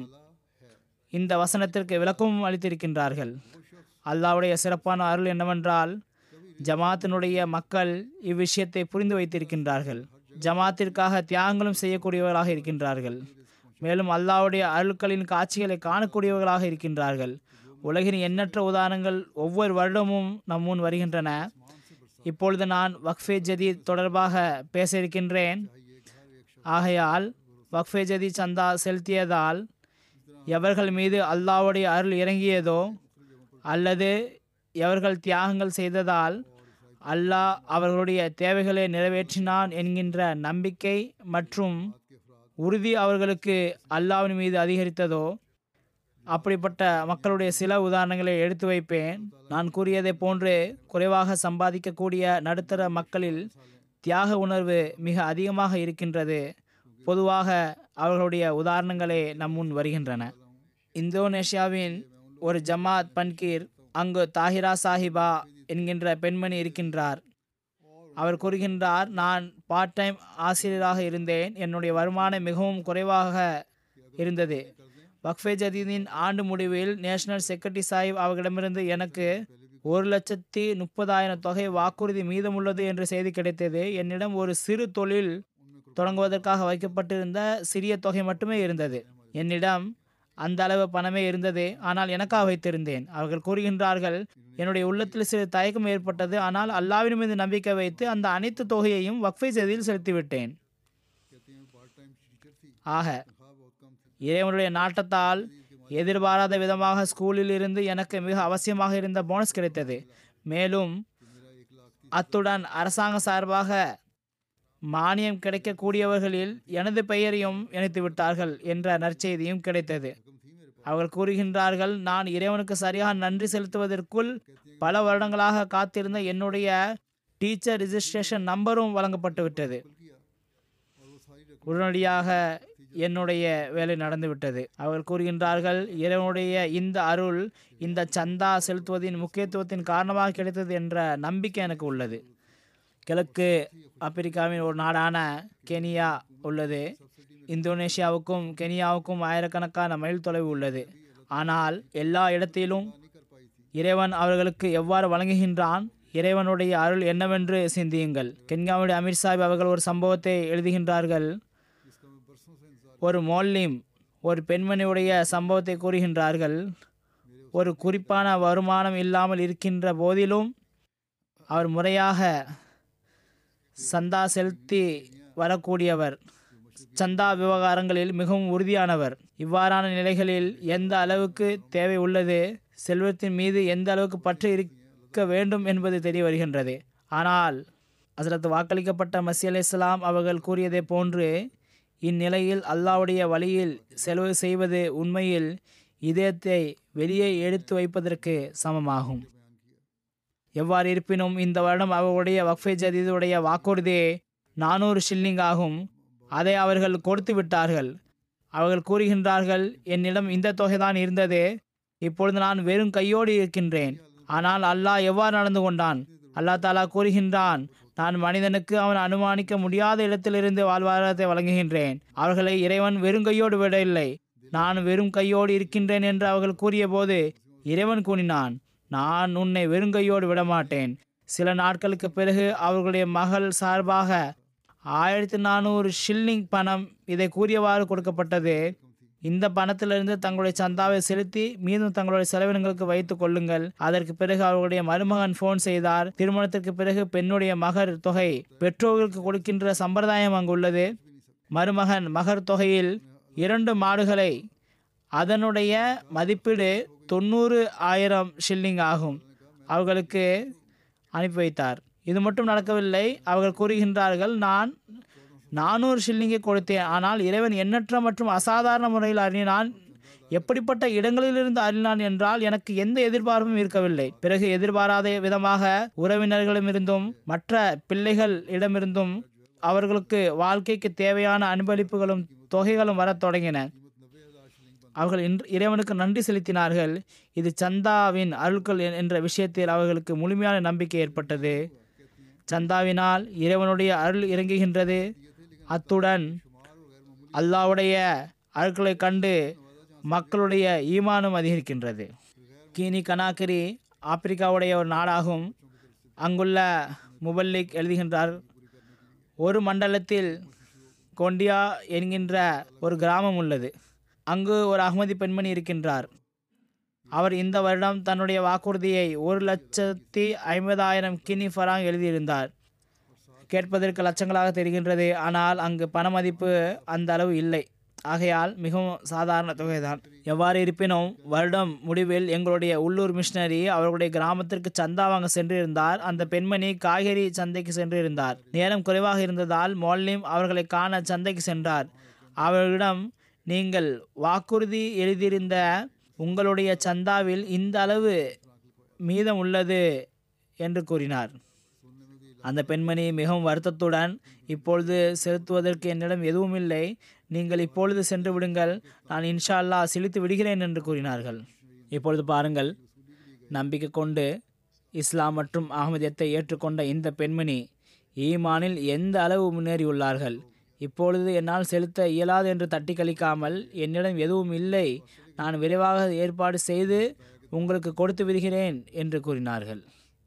இந்த வசனத்திற்கு விளக்கமும் அளித்திருக்கின்றார்கள் அல்லாவுடைய சிறப்பான அருள் என்னவென்றால் ஜமாத்தினுடைய மக்கள் இவ்விஷயத்தை புரிந்து வைத்திருக்கின்றார்கள் ஜமாத்திற்காக தியாகங்களும் செய்யக்கூடியவர்களாக இருக்கின்றார்கள் மேலும் அல்லாவுடைய அருள்களின் காட்சிகளை காணக்கூடியவர்களாக இருக்கின்றார்கள் உலகின் எண்ணற்ற உதாரணங்கள் ஒவ்வொரு வருடமும் நம் முன் வருகின்றன இப்பொழுது நான் வக்ஃபே ஜதீத் தொடர்பாக பேச இருக்கின்றேன் ஆகையால் வக்ஃபே ஜதீத் சந்தா செலுத்தியதால் எவர்கள் மீது அல்லாவுடைய அருள் இறங்கியதோ அல்லது எவர்கள் தியாகங்கள் செய்ததால் அல்லாஹ் அவர்களுடைய தேவைகளை நிறைவேற்றினான் என்கின்ற நம்பிக்கை மற்றும் உறுதி அவர்களுக்கு அல்லாவின் மீது அதிகரித்ததோ அப்படிப்பட்ட மக்களுடைய சில உதாரணங்களை எடுத்து வைப்பேன் நான் கூறியதை போன்று குறைவாக சம்பாதிக்கக்கூடிய நடுத்தர மக்களில் தியாக உணர்வு மிக அதிகமாக இருக்கின்றது பொதுவாக அவர்களுடைய உதாரணங்களே நம் முன் வருகின்றன இந்தோனேஷியாவின் ஒரு ஜமாத் பன்கீர் அங்கு தாஹிரா சாஹிபா என்கின்ற பெண்மணி இருக்கின்றார் அவர் கூறுகின்றார் நான் பார்ட் டைம் ஆசிரியராக இருந்தேன் என்னுடைய வருமானம் மிகவும் குறைவாக இருந்தது வக்ஃபே ஜதீதின் ஆண்டு முடிவில் நேஷனல் செக்ரட்டரி சாஹிப் அவர்களிடமிருந்து எனக்கு ஒரு லட்சத்தி முப்பதாயிரம் தொகை வாக்குறுதி மீதமுள்ளது என்ற செய்தி கிடைத்தது என்னிடம் ஒரு சிறு தொழில் தொடங்குவதற்காக வைக்கப்பட்டிருந்த சிறிய தொகை மட்டுமே இருந்தது என்னிடம் அந்த அளவு பணமே இருந்தது ஆனால் எனக்காக வைத்திருந்தேன் அவர்கள் கூறுகின்றார்கள் என்னுடைய உள்ளத்தில் சிறு தயக்கம் ஏற்பட்டது ஆனால் அல்லாவின் மீது நம்பிக்கை வைத்து அந்த அனைத்து தொகையையும் வக்ஃபை செய்தியில் செலுத்திவிட்டேன் ஆக இறைவனுடைய நாட்டத்தால் எதிர்பாராத விதமாக ஸ்கூலில் இருந்து எனக்கு மிக அவசியமாக இருந்த போனஸ் கிடைத்தது மேலும் அத்துடன் அரசாங்க சார்பாக மானியம் கிடைக்கக்கூடியவர்களில் எனது பெயரையும் இணைத்து விட்டார்கள் என்ற நற்செய்தியும் கிடைத்தது அவர்கள் கூறுகின்றார்கள் நான் இறைவனுக்கு சரியாக நன்றி செலுத்துவதற்குள் பல வருடங்களாக காத்திருந்த என்னுடைய டீச்சர் ரிஜிஸ்ட்ரேஷன் நம்பரும் வழங்கப்பட்டு விட்டது உடனடியாக என்னுடைய வேலை நடந்துவிட்டது அவர்கள் கூறுகின்றார்கள் இறைவனுடைய இந்த அருள் இந்த சந்தா செலுத்துவதின் முக்கியத்துவத்தின் காரணமாக கிடைத்தது என்ற நம்பிக்கை எனக்கு உள்ளது கிழக்கு ஆப்பிரிக்காவின் ஒரு நாடான கெனியா உள்ளது இந்தோனேஷியாவுக்கும் கெனியாவுக்கும் ஆயிரக்கணக்கான மைல் தொலைவு உள்ளது ஆனால் எல்லா இடத்திலும் இறைவன் அவர்களுக்கு எவ்வாறு வழங்குகின்றான் இறைவனுடைய அருள் என்னவென்று சிந்தியுங்கள் கென்யாவுடைய அமீர் சாஹிப் அவர்கள் ஒரு சம்பவத்தை எழுதுகின்றார்கள் ஒரு மோல்லிம் ஒரு பெண்மணியுடைய சம்பவத்தை கூறுகின்றார்கள் ஒரு குறிப்பான வருமானம் இல்லாமல் இருக்கின்ற போதிலும் அவர் முறையாக சந்தா செலுத்தி வரக்கூடியவர் சந்தா விவகாரங்களில் மிகவும் உறுதியானவர் இவ்வாறான நிலைகளில் எந்த அளவுக்கு தேவை உள்ளது செல்வத்தின் மீது எந்த அளவுக்கு பற்று இருக்க வேண்டும் என்பது தெரிய வருகின்றது ஆனால் ஹசரத் வாக்களிக்கப்பட்ட மசி அலி இஸ்லாம் அவர்கள் கூறியதை போன்று இந்நிலையில் அல்லாவுடைய வழியில் செலவு செய்வது உண்மையில் இதயத்தை வெளியே எடுத்து வைப்பதற்கு சமமாகும் எவ்வாறு இருப்பினும் இந்த வருடம் அவர்களுடைய வக்ஃபே ஜதீதுடைய வாக்குறுதி நானூறு ஷில்லிங் ஆகும் அதை அவர்கள் கொடுத்து விட்டார்கள் அவர்கள் கூறுகின்றார்கள் என்னிடம் இந்த தொகைதான் இருந்தது இப்பொழுது நான் வெறும் கையோடு இருக்கின்றேன் ஆனால் அல்லாஹ் எவ்வாறு நடந்து கொண்டான் அல்லாஹ் தாலா கூறுகின்றான் நான் மனிதனுக்கு அவன் அனுமானிக்க முடியாத இடத்திலிருந்து வாழ்வாதாரத்தை வழங்குகின்றேன் அவர்களை இறைவன் வெறும் கையோடு விடவில்லை நான் வெறும் கையோடு இருக்கின்றேன் என்று அவர்கள் கூறிய போது இறைவன் கூறினான் நான் உன்னை வெறுங்கையோடு விடமாட்டேன் சில நாட்களுக்கு பிறகு அவர்களுடைய மகள் சார்பாக ஆயிரத்தி நானூறு ஷில்லிங் பணம் இதை கூறியவாறு கொடுக்கப்பட்டது இந்த பணத்திலிருந்து தங்களுடைய சந்தாவை செலுத்தி மீண்டும் தங்களுடைய செலவினங்களுக்கு வைத்துக் கொள்ளுங்கள் அதற்கு பிறகு அவர்களுடைய மருமகன் போன் செய்தார் திருமணத்திற்கு பிறகு பெண்ணுடைய மகர் தொகை பெற்றோர்களுக்கு கொடுக்கின்ற சம்பிரதாயம் அங்கு உள்ளது மருமகன் மகர் தொகையில் இரண்டு மாடுகளை அதனுடைய மதிப்பீடு தொண்ணூறு ஆயிரம் ஷில்லிங் ஆகும் அவர்களுக்கு அனுப்பி வைத்தார் இது மட்டும் நடக்கவில்லை அவர்கள் கூறுகின்றார்கள் நான் நானூறு ஷில்லிங்கை கொடுத்தேன் ஆனால் இறைவன் எண்ணற்ற மற்றும் அசாதாரண முறையில் அறினான் எப்படிப்பட்ட இடங்களிலிருந்து அறினான் என்றால் எனக்கு எந்த எதிர்பார்ப்பும் இருக்கவில்லை பிறகு எதிர்பாராத விதமாக உறவினர்களிடமிருந்தும் மற்ற பிள்ளைகள் இடமிருந்தும் அவர்களுக்கு வாழ்க்கைக்கு தேவையான அன்பளிப்புகளும் தொகைகளும் வரத் தொடங்கின அவர்கள் இன்று இறைவனுக்கு நன்றி செலுத்தினார்கள் இது சந்தாவின் அருள்கள் என்ற விஷயத்தில் அவர்களுக்கு முழுமையான நம்பிக்கை ஏற்பட்டது சந்தாவினால் இறைவனுடைய அருள் இறங்குகின்றது அத்துடன் அல்லாவுடைய அருள்களை கண்டு மக்களுடைய ஈமானம் அதிகரிக்கின்றது கீனி கனாக்கிரி ஆப்பிரிக்காவுடைய ஒரு நாடாகும் அங்குள்ள முபல்லிக் எழுதுகின்றார் ஒரு மண்டலத்தில் கொண்டியா என்கின்ற ஒரு கிராமம் உள்ளது அங்கு ஒரு அகமதி பெண்மணி இருக்கின்றார் அவர் இந்த வருடம் தன்னுடைய வாக்குறுதியை ஒரு லட்சத்தி ஐம்பதாயிரம் கினி ஃபராங் எழுதியிருந்தார் கேட்பதற்கு லட்சங்களாக தெரிகின்றது ஆனால் அங்கு பண மதிப்பு அந்த அளவு இல்லை ஆகையால் மிகவும் சாதாரண தொகைதான் எவ்வாறு இருப்பினும் வருடம் முடிவில் எங்களுடைய உள்ளூர் மிஷினரி அவர்களுடைய கிராமத்திற்கு சந்தா வாங்க சென்றிருந்தார் அந்த பெண்மணி காய்கறி சந்தைக்கு சென்றிருந்தார் நேரம் குறைவாக இருந்ததால் மோல்லிம் அவர்களை காண சந்தைக்கு சென்றார் அவர்களிடம் நீங்கள் வாக்குறுதி எழுதியிருந்த உங்களுடைய சந்தாவில் இந்த அளவு மீதம் உள்ளது என்று கூறினார் அந்த பெண்மணி மிகவும் வருத்தத்துடன் இப்பொழுது செலுத்துவதற்கு என்னிடம் எதுவும் இல்லை நீங்கள் இப்பொழுது சென்று விடுங்கள் நான் இன்ஷா அல்லா செலுத்தி விடுகிறேன் என்று கூறினார்கள் இப்பொழுது பாருங்கள் நம்பிக்கை கொண்டு இஸ்லாம் மற்றும் அகமதியத்தை ஏற்றுக்கொண்ட இந்த பெண்மணி ஈமானில் எந்த அளவு முன்னேறியுள்ளார்கள் இப்பொழுது என்னால் செலுத்த இயலாது என்று தட்டி கழிக்காமல் என்னிடம் எதுவும் இல்லை நான் விரைவாக ஏற்பாடு செய்து உங்களுக்கு கொடுத்து விடுகிறேன் என்று கூறினார்கள்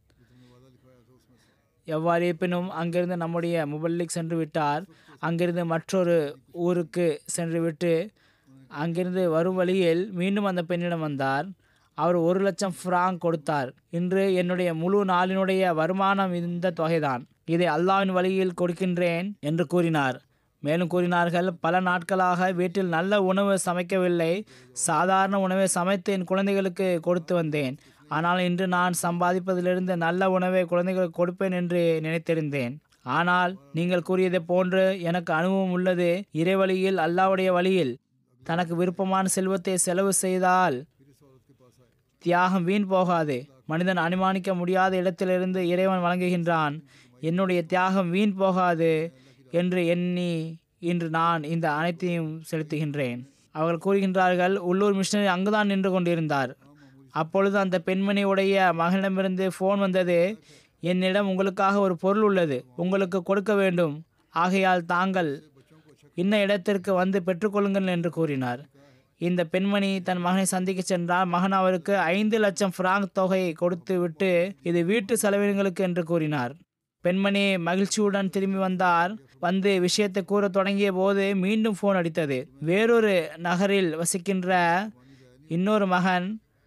எவ்வாறு இருப்பினும் அங்கிருந்து நம்முடைய முபல்லிக் சென்று விட்டார் அங்கிருந்து மற்றொரு ஊருக்கு சென்று விட்டு அங்கிருந்து வரும் வழியில் மீண்டும் அந்த பெண்ணிடம் வந்தார் அவர் ஒரு லட்சம் ஃப்ராங் கொடுத்தார் இன்று என்னுடைய முழு நாளினுடைய வருமானம் இந்த தொகைதான் இதை அல்லாஹ்வின் வழியில் கொடுக்கின்றேன் என்று கூறினார் மேலும் கூறினார்கள் பல நாட்களாக வீட்டில் நல்ல உணவு சமைக்கவில்லை சாதாரண உணவை சமைத்து என் குழந்தைகளுக்கு கொடுத்து வந்தேன் ஆனால் இன்று நான் சம்பாதிப்பதிலிருந்து நல்ல உணவை குழந்தைகளுக்கு கொடுப்பேன் என்று நினைத்திருந்தேன் ஆனால் நீங்கள் கூறியதை போன்று எனக்கு அனுபவம் உள்ளது இறைவழியில் அல்லாவுடைய வழியில் தனக்கு விருப்பமான செல்வத்தை செலவு செய்தால் தியாகம் வீண் போகாது மனிதன் அனுமானிக்க முடியாத இடத்திலிருந்து இறைவன் வழங்குகின்றான் என்னுடைய தியாகம் வீண் போகாது என்று எண்ணி இன்று நான் இந்த அனைத்தையும் செலுத்துகின்றேன் அவர்கள் கூறுகின்றார்கள் உள்ளூர் மிஷினரி அங்குதான் நின்று கொண்டிருந்தார் அப்பொழுது அந்த பெண்மணியுடைய மகனிடமிருந்து ஃபோன் வந்தது என்னிடம் உங்களுக்காக ஒரு பொருள் உள்ளது உங்களுக்கு கொடுக்க வேண்டும் ஆகையால் தாங்கள் இன்ன இடத்திற்கு வந்து பெற்றுக்கொள்ளுங்கள் என்று கூறினார் இந்த பெண்மணி தன் மகனை சந்திக்க சென்றால் மகன் அவருக்கு ஐந்து லட்சம் ஃப்ராங்க் தொகையை கொடுத்து விட்டு இது வீட்டு செலவினங்களுக்கு என்று கூறினார் பெண்மணி மகிழ்ச்சியுடன் திரும்பி வந்தார் வந்து விஷயத்தை கூற தொடங்கிய போது மீண்டும் ஃபோன் அடித்தது வேறொரு நகரில் வசிக்கின்ற இன்னொரு மகன்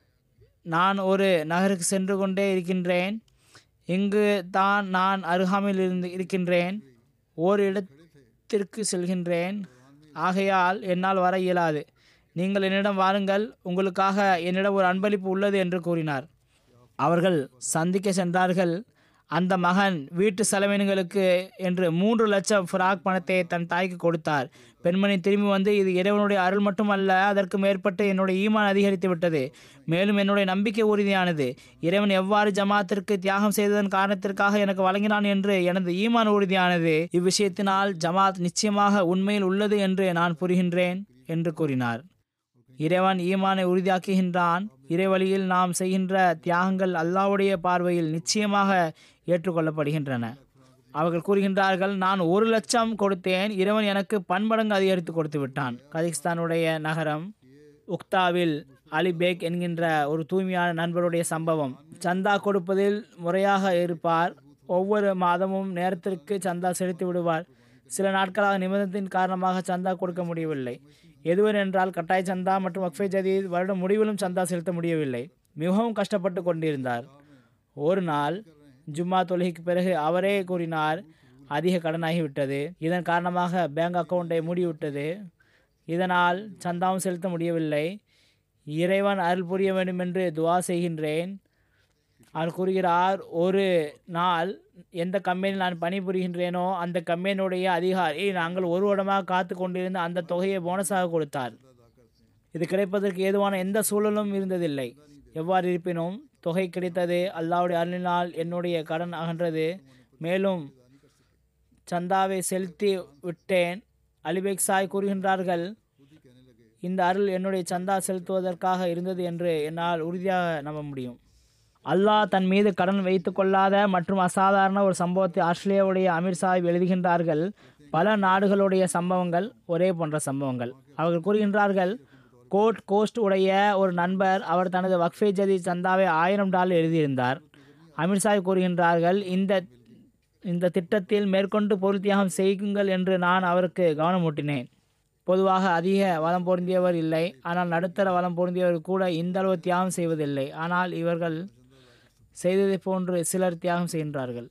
நான் ஒரு நகருக்கு சென்று கொண்டே இருக்கின்றேன் இங்கு தான் நான் அருகாமையில் இருந்து இருக்கின்றேன் ஓர் இடத்திற்கு செல்கின்றேன் ஆகையால் என்னால் வர இயலாது நீங்கள் என்னிடம் வாருங்கள் உங்களுக்காக என்னிடம் ஒரு அன்பளிப்பு உள்ளது என்று கூறினார் அவர்கள் சந்திக்க சென்றார்கள் அந்த மகன் வீட்டு செலவினங்களுக்கு என்று மூன்று லட்சம் ஃப்ராக் பணத்தை தன் தாய்க்கு கொடுத்தார் பெண்மணி திரும்பி வந்து இது இறைவனுடைய அருள் மட்டுமல்ல அதற்கு மேற்பட்டு என்னுடைய ஈமான் அதிகரித்து விட்டது மேலும் என்னுடைய நம்பிக்கை உறுதியானது இறைவன் எவ்வாறு ஜமாத்திற்கு தியாகம் செய்ததன் காரணத்திற்காக எனக்கு வழங்கினான் என்று எனது ஈமான் உறுதியானது இவ்விஷயத்தினால் ஜமாத் நிச்சயமாக உண்மையில் உள்ளது என்று நான் புரிகின்றேன் என்று கூறினார் இறைவன் ஈமானை உறுதியாக்குகின்றான் இறைவழியில் நாம் செய்கின்ற தியாகங்கள் அல்லாவுடைய பார்வையில் நிச்சயமாக ஏற்றுக்கொள்ளப்படுகின்றன அவர்கள் கூறுகின்றார்கள் நான் ஒரு லட்சம் கொடுத்தேன் இறைவன் எனக்கு பன்மடங்கு அதிகரித்து கொடுத்து விட்டான் கஜகிஸ்தானுடைய நகரம் உக்தாவில் அலிபேக் என்கின்ற ஒரு தூய்மையான நண்பருடைய சம்பவம் சந்தா கொடுப்பதில் முறையாக இருப்பார் ஒவ்வொரு மாதமும் நேரத்திற்கு சந்தா செலுத்தி விடுவார் சில நாட்களாக நிபந்தனத்தின் காரணமாக சந்தா கொடுக்க முடியவில்லை எதுவரை என்றால் கட்டாய சந்தா மற்றும் வக்ஃபே ஜதீத் வருடம் முடிவிலும் சந்தா செலுத்த முடியவில்லை மிகவும் கஷ்டப்பட்டு கொண்டிருந்தார் ஒரு நாள் ஜும்மா தொழுகைக்கு பிறகு அவரே கூறினார் அதிக கடனாகிவிட்டது இதன் காரணமாக பேங்க் அக்கௌண்ட்டை மூடிவிட்டது இதனால் சந்தாவும் செலுத்த முடியவில்லை இறைவன் அருள் புரிய வேண்டும் என்று துவா செய்கின்றேன் அவர் கூறுகிறார் ஒரு நாள் எந்த கம்பெனியில் நான் பணிபுரிகின்றேனோ அந்த கம்பெனியுடைய அதிகாரி நாங்கள் ஒரு வருடமாக காத்து கொண்டிருந்த அந்த தொகையை போனஸாக கொடுத்தார் இது கிடைப்பதற்கு ஏதுவான எந்த சூழலும் இருந்ததில்லை எவ்வாறு இருப்பினும் தொகை கிடைத்தது அல்லாவுடைய அருளினால் என்னுடைய கடன் அகன்றது மேலும் சந்தாவை செலுத்தி விட்டேன் அலிபேக் சாய் கூறுகின்றார்கள் இந்த அருள் என்னுடைய சந்தா செலுத்துவதற்காக இருந்தது என்று என்னால் உறுதியாக நம்ப முடியும் அல்லாஹ் தன் மீது கடன் வைத்து கொள்ளாத மற்றும் அசாதாரண ஒரு சம்பவத்தை ஆஸ்திரேலியாவுடைய அமீர் சாஹிப் எழுதுகின்றார்கள் பல நாடுகளுடைய சம்பவங்கள் ஒரே போன்ற சம்பவங்கள் அவர்கள் கூறுகின்றார்கள் கோட் கோஸ்ட் உடைய ஒரு நண்பர் அவர் தனது வக்ஃபே ஜதி சந்தாவை ஆயிரம் டாலர் எழுதியிருந்தார் அமீர் சாஹிப் கூறுகின்றார்கள் இந்த இந்த திட்டத்தில் மேற்கொண்டு பொருள் தியாகம் செய்யுங்கள் என்று நான் அவருக்கு கவனமூட்டினேன் பொதுவாக அதிக வளம் பொருந்தியவர் இல்லை ஆனால் நடுத்தர வளம் பொருந்தியவர் கூட இந்த அளவு தியாகம் செய்வதில்லை ஆனால் இவர்கள் செய்ததை போன்று சிலர் தியாகம் செய்கின்றார்கள்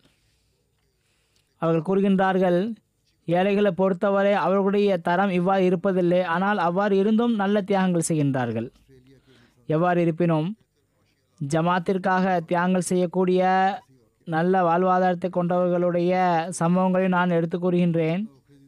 அவர்கள் கூறுகின்றார்கள் ஏழைகளை பொறுத்தவரை அவர்களுடைய தரம் இவ்வாறு இருப்பதில்லை ஆனால் அவ்வாறு இருந்தும் நல்ல தியாகங்கள் செய்கின்றார்கள் எவ்வாறு இருப்பினும் ஜமாத்திற்காக தியாகங்கள் செய்யக்கூடிய நல்ல வாழ்வாதாரத்தை கொண்டவர்களுடைய சம்பவங்களை நான் எடுத்து கூறுகின்றேன்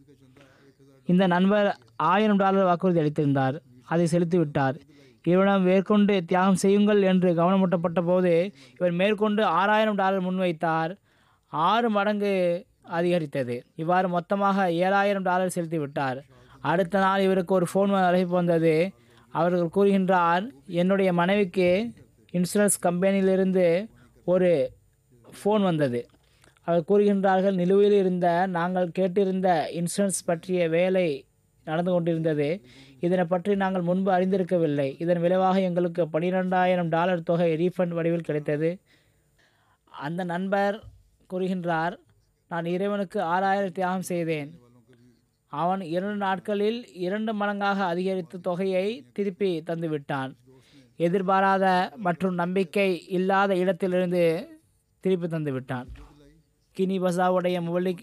இந்த நண்பர் ஆயிரம் டாலர் வாக்குறுதி அளித்திருந்தார் அதை செலுத்திவிட்டார் இவரிடம் மேற்கொண்டு தியாகம் செய்யுங்கள் என்று கவனமூட்டப்பட்ட போது இவர் மேற்கொண்டு ஆறாயிரம் டாலர் முன்வைத்தார் ஆறு மடங்கு அதிகரித்தது இவ்வாறு மொத்தமாக ஏழாயிரம் டாலர் செலுத்தி விட்டார் அடுத்த நாள் இவருக்கு ஒரு ஃபோன் அழைப்பு வந்தது அவர்கள் கூறுகின்றார் என்னுடைய மனைவிக்கு இன்சூரன்ஸ் கம்பெனியிலிருந்து ஒரு ஃபோன் வந்தது அவர் கூறுகின்றார்கள் நிலுவையில் இருந்த நாங்கள் கேட்டிருந்த இன்சூரன்ஸ் பற்றிய வேலை நடந்து கொண்டிருந்தது இதனை பற்றி நாங்கள் முன்பு அறிந்திருக்கவில்லை இதன் விளைவாக எங்களுக்கு பனிரெண்டாயிரம் டாலர் தொகை ரீஃபண்ட் வடிவில் கிடைத்தது அந்த நண்பர் கூறுகின்றார் நான் இறைவனுக்கு ஆறாயிரம் தியாகம் செய்தேன் அவன் இரண்டு நாட்களில் இரண்டு மடங்காக அதிகரித்த தொகையை திருப்பி தந்துவிட்டான் எதிர்பாராத மற்றும் நம்பிக்கை இல்லாத இடத்திலிருந்து திருப்பி தந்து விட்டான் கினி பசாவுடைய முவலிக்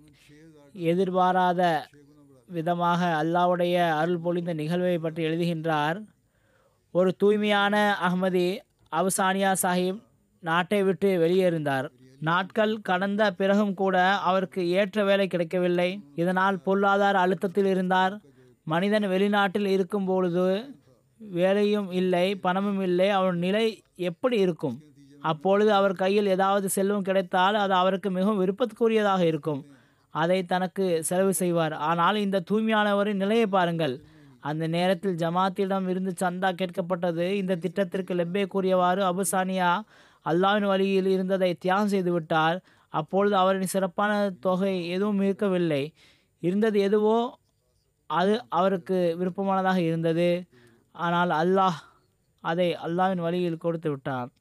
எதிர்பாராத விதமாக அல்லாவுடைய அருள் பொழிந்த நிகழ்வை பற்றி எழுதுகின்றார் ஒரு தூய்மையான அகமதி அவுசானியா சாஹிப் நாட்டை விட்டு வெளியேறினார் நாட்கள் கடந்த பிறகும் கூட அவருக்கு ஏற்ற வேலை கிடைக்கவில்லை இதனால் பொருளாதார அழுத்தத்தில் இருந்தார் மனிதன் வெளிநாட்டில் இருக்கும் பொழுது வேலையும் இல்லை பணமும் இல்லை அவன் நிலை எப்படி இருக்கும் அப்பொழுது அவர் கையில் ஏதாவது செல்வம் கிடைத்தால் அது அவருக்கு மிகவும் விருப்பத்துக்குரியதாக இருக்கும் அதை தனக்கு செலவு செய்வார் ஆனால் இந்த தூய்மையானவரின் நிலையை பாருங்கள் அந்த நேரத்தில் ஜமாத்திடம் இருந்து சந்தா கேட்கப்பட்டது இந்த திட்டத்திற்கு லெப்பே கூறியவாறு அபுசானியா அல்லாவின் வழியில் இருந்ததை தியாகம் செய்து விட்டார் அப்பொழுது அவரின் சிறப்பான தொகை எதுவும் இருக்கவில்லை இருந்தது எதுவோ அது அவருக்கு விருப்பமானதாக இருந்தது ஆனால் அல்லாஹ் அதை அல்லாவின் வழியில் கொடுத்து விட்டான்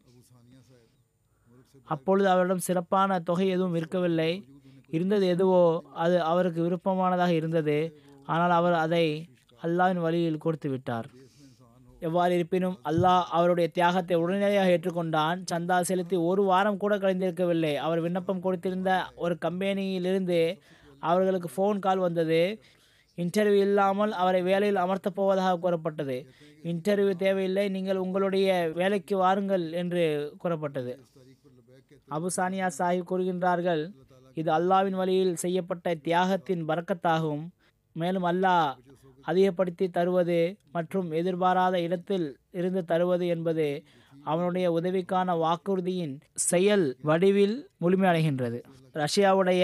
அப்பொழுது அவரிடம் சிறப்பான தொகை எதுவும் இருக்கவில்லை இருந்தது எதுவோ அது அவருக்கு விருப்பமானதாக இருந்தது ஆனால் அவர் அதை அல்லாவின் வழியில் கொடுத்து விட்டார் எவ்வாறு இருப்பினும் அல்லாஹ் அவருடைய தியாகத்தை உடனடியாக ஏற்றுக்கொண்டான் சந்தா செலுத்தி ஒரு வாரம் கூட கழிந்திருக்கவில்லை அவர் விண்ணப்பம் கொடுத்திருந்த ஒரு கம்பெனியிலிருந்து அவர்களுக்கு ஃபோன் கால் வந்தது இன்டர்வியூ இல்லாமல் அவரை வேலையில் அமர்த்தப் போவதாக கூறப்பட்டது இன்டர்வியூ தேவையில்லை நீங்கள் உங்களுடைய வேலைக்கு வாருங்கள் என்று கூறப்பட்டது அபுசானியா சாஹிப் கூறுகின்றார்கள் இது அல்லாவின் வழியில் செய்யப்பட்ட தியாகத்தின் பறக்கத்தாகும் மேலும் அல்லாஹ் அதிகப்படுத்தி தருவது மற்றும் எதிர்பாராத இடத்தில் இருந்து தருவது என்பது அவனுடைய உதவிக்கான வாக்குறுதியின் செயல் வடிவில் முழுமையடைகின்றது ரஷ்யாவுடைய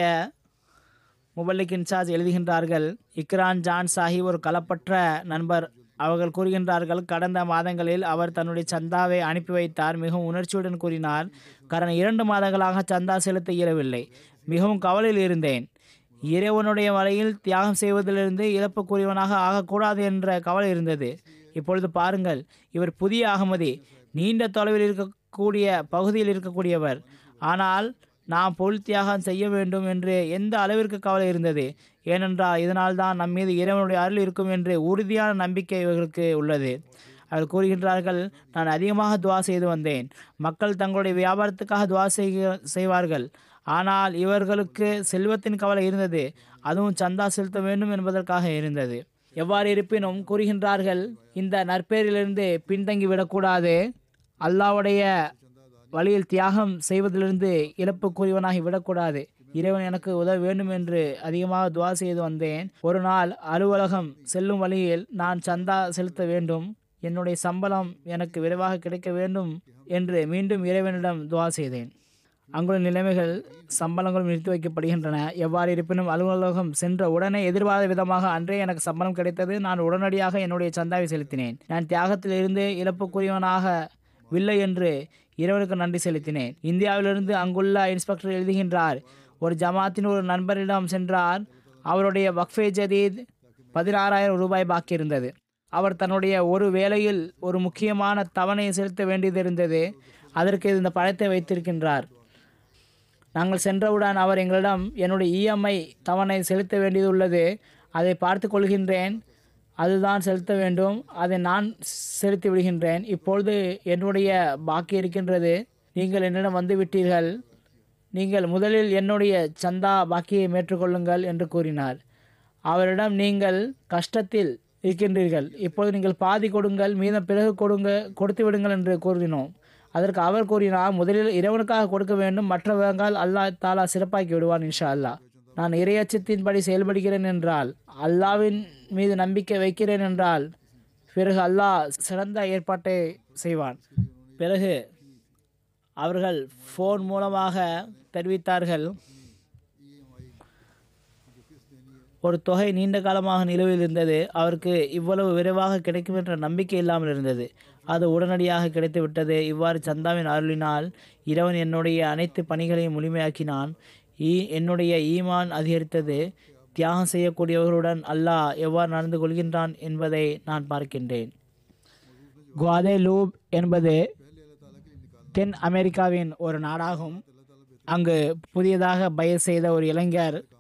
முபல்லிக் இன்சார்ஜ் எழுதுகின்றார்கள் இக்ரான் ஜான் சாஹிப் ஒரு களப்பற்ற நண்பர் அவர்கள் கூறுகின்றார்கள் கடந்த மாதங்களில் அவர் தன்னுடைய சந்தாவை அனுப்பி வைத்தார் மிகவும் உணர்ச்சியுடன் கூறினார் கடந்த இரண்டு மாதங்களாக சந்தா செலுத்த இயலவில்லை மிகவும் கவலையில் இருந்தேன் இறைவனுடைய வழியில் தியாகம் செய்வதிலிருந்து இழப்புக்குரியவனாக ஆகக்கூடாது என்ற கவலை இருந்தது இப்பொழுது பாருங்கள் இவர் புதிய அகமதி நீண்ட தொலைவில் இருக்கக்கூடிய பகுதியில் இருக்கக்கூடியவர் ஆனால் நாம் பொருள் தியாகம் செய்ய வேண்டும் என்று எந்த அளவிற்கு கவலை இருந்தது ஏனென்றால் இதனால் தான் நம் மீது இறைவனுடைய அருள் இருக்கும் என்று உறுதியான நம்பிக்கை இவர்களுக்கு உள்ளது அவர் கூறுகின்றார்கள் நான் அதிகமாக துவா செய்து வந்தேன் மக்கள் தங்களுடைய வியாபாரத்துக்காக துவா செய்க செய்வார்கள் ஆனால் இவர்களுக்கு செல்வத்தின் கவலை இருந்தது அதுவும் சந்தா செலுத்த வேண்டும் என்பதற்காக இருந்தது எவ்வாறு இருப்பினும் கூறுகின்றார்கள் இந்த நற்பேரிலிருந்து பின்தங்கி விடக்கூடாது அல்லாவுடைய வழியில் தியாகம் செய்வதிலிருந்து இழப்புக்குரியவனாகி விடக்கூடாது இறைவன் எனக்கு உதவ வேண்டும் என்று அதிகமாக துவா செய்து வந்தேன் ஒரு நாள் அலுவலகம் செல்லும் வழியில் நான் சந்தா செலுத்த வேண்டும் என்னுடைய சம்பளம் எனக்கு விரைவாக கிடைக்க வேண்டும் என்று மீண்டும் இறைவனிடம் துவா செய்தேன் அங்குள்ள நிலைமைகள் சம்பளங்களும் நிறுத்தி வைக்கப்படுகின்றன எவ்வாறு இருப்பினும் அலுவலகம் சென்ற உடனே எதிர்பாராத விதமாக அன்றே எனக்கு சம்பளம் கிடைத்தது நான் உடனடியாக என்னுடைய சந்தாவை செலுத்தினேன் நான் தியாகத்தில் இருந்து இழப்புக்குரியவனாக வில்லை என்று இறைவனுக்கு நன்றி செலுத்தினேன் இந்தியாவிலிருந்து அங்குள்ள இன்ஸ்பெக்டர் எழுதுகின்றார் ஒரு ஜமாத்தின் ஒரு நண்பரிடம் சென்றார் அவருடைய வக்ஃபே ஜதீத் பதினாறாயிரம் ரூபாய் பாக்கி இருந்தது அவர் தன்னுடைய ஒரு வேளையில் ஒரு முக்கியமான தவணை செலுத்த வேண்டியது இருந்தது அதற்கு இந்த பணத்தை வைத்திருக்கின்றார் நாங்கள் சென்றவுடன் அவர் எங்களிடம் என்னுடைய இஎம்ஐ தவணை செலுத்த வேண்டியது உள்ளது அதை பார்த்து கொள்கின்றேன் அதுதான் செலுத்த வேண்டும் அதை நான் செலுத்தி விடுகின்றேன் இப்பொழுது என்னுடைய பாக்கி இருக்கின்றது நீங்கள் என்னிடம் வந்து விட்டீர்கள் நீங்கள் முதலில் என்னுடைய சந்தா பாக்கியை மேற்றுக்கொள்ளுங்கள் என்று கூறினார் அவரிடம் நீங்கள் கஷ்டத்தில் இருக்கின்றீர்கள் இப்பொழுது நீங்கள் பாதி கொடுங்கள் மீதம் பிறகு கொடுங்க கொடுத்து விடுங்கள் என்று கூறினோம் அதற்கு அவர் கூறினார் முதலில் இறைவனுக்காக கொடுக்க வேண்டும் மற்றவர்கள் அல்லாஹ் தாலா சிறப்பாக்கி விடுவான் இன்ஷா அல்லாஹ் நான் இறையச்சத்தின்படி செயல்படுகிறேன் என்றால் அல்லாவின் மீது நம்பிக்கை வைக்கிறேன் என்றால் பிறகு அல்லாஹ் சிறந்த ஏற்பாட்டை செய்வான் பிறகு அவர்கள் ஃபோன் மூலமாக தெரிவித்தார்கள் ஒரு தொகை நீண்ட காலமாக நிலுவையில் இருந்தது அவருக்கு இவ்வளவு விரைவாக கிடைக்கும் என்ற நம்பிக்கை இல்லாமல் இருந்தது அது உடனடியாக கிடைத்துவிட்டது இவ்வாறு சந்தாவின் அருளினால் இறைவன் என்னுடைய அனைத்து பணிகளையும் முழுமையாக்கினான் ஈ என்னுடைய ஈமான் அதிகரித்தது தியாகம் செய்யக்கூடியவர்களுடன் அல்லாஹ் எவ்வாறு நடந்து கொள்கின்றான் என்பதை நான் பார்க்கின்றேன் குவாதே லூப் என்பது தென் அமெரிக்காவின் ஒரு நாடாகும் அங்கு புதியதாக பயிர் செய்த ஒரு இளைஞர்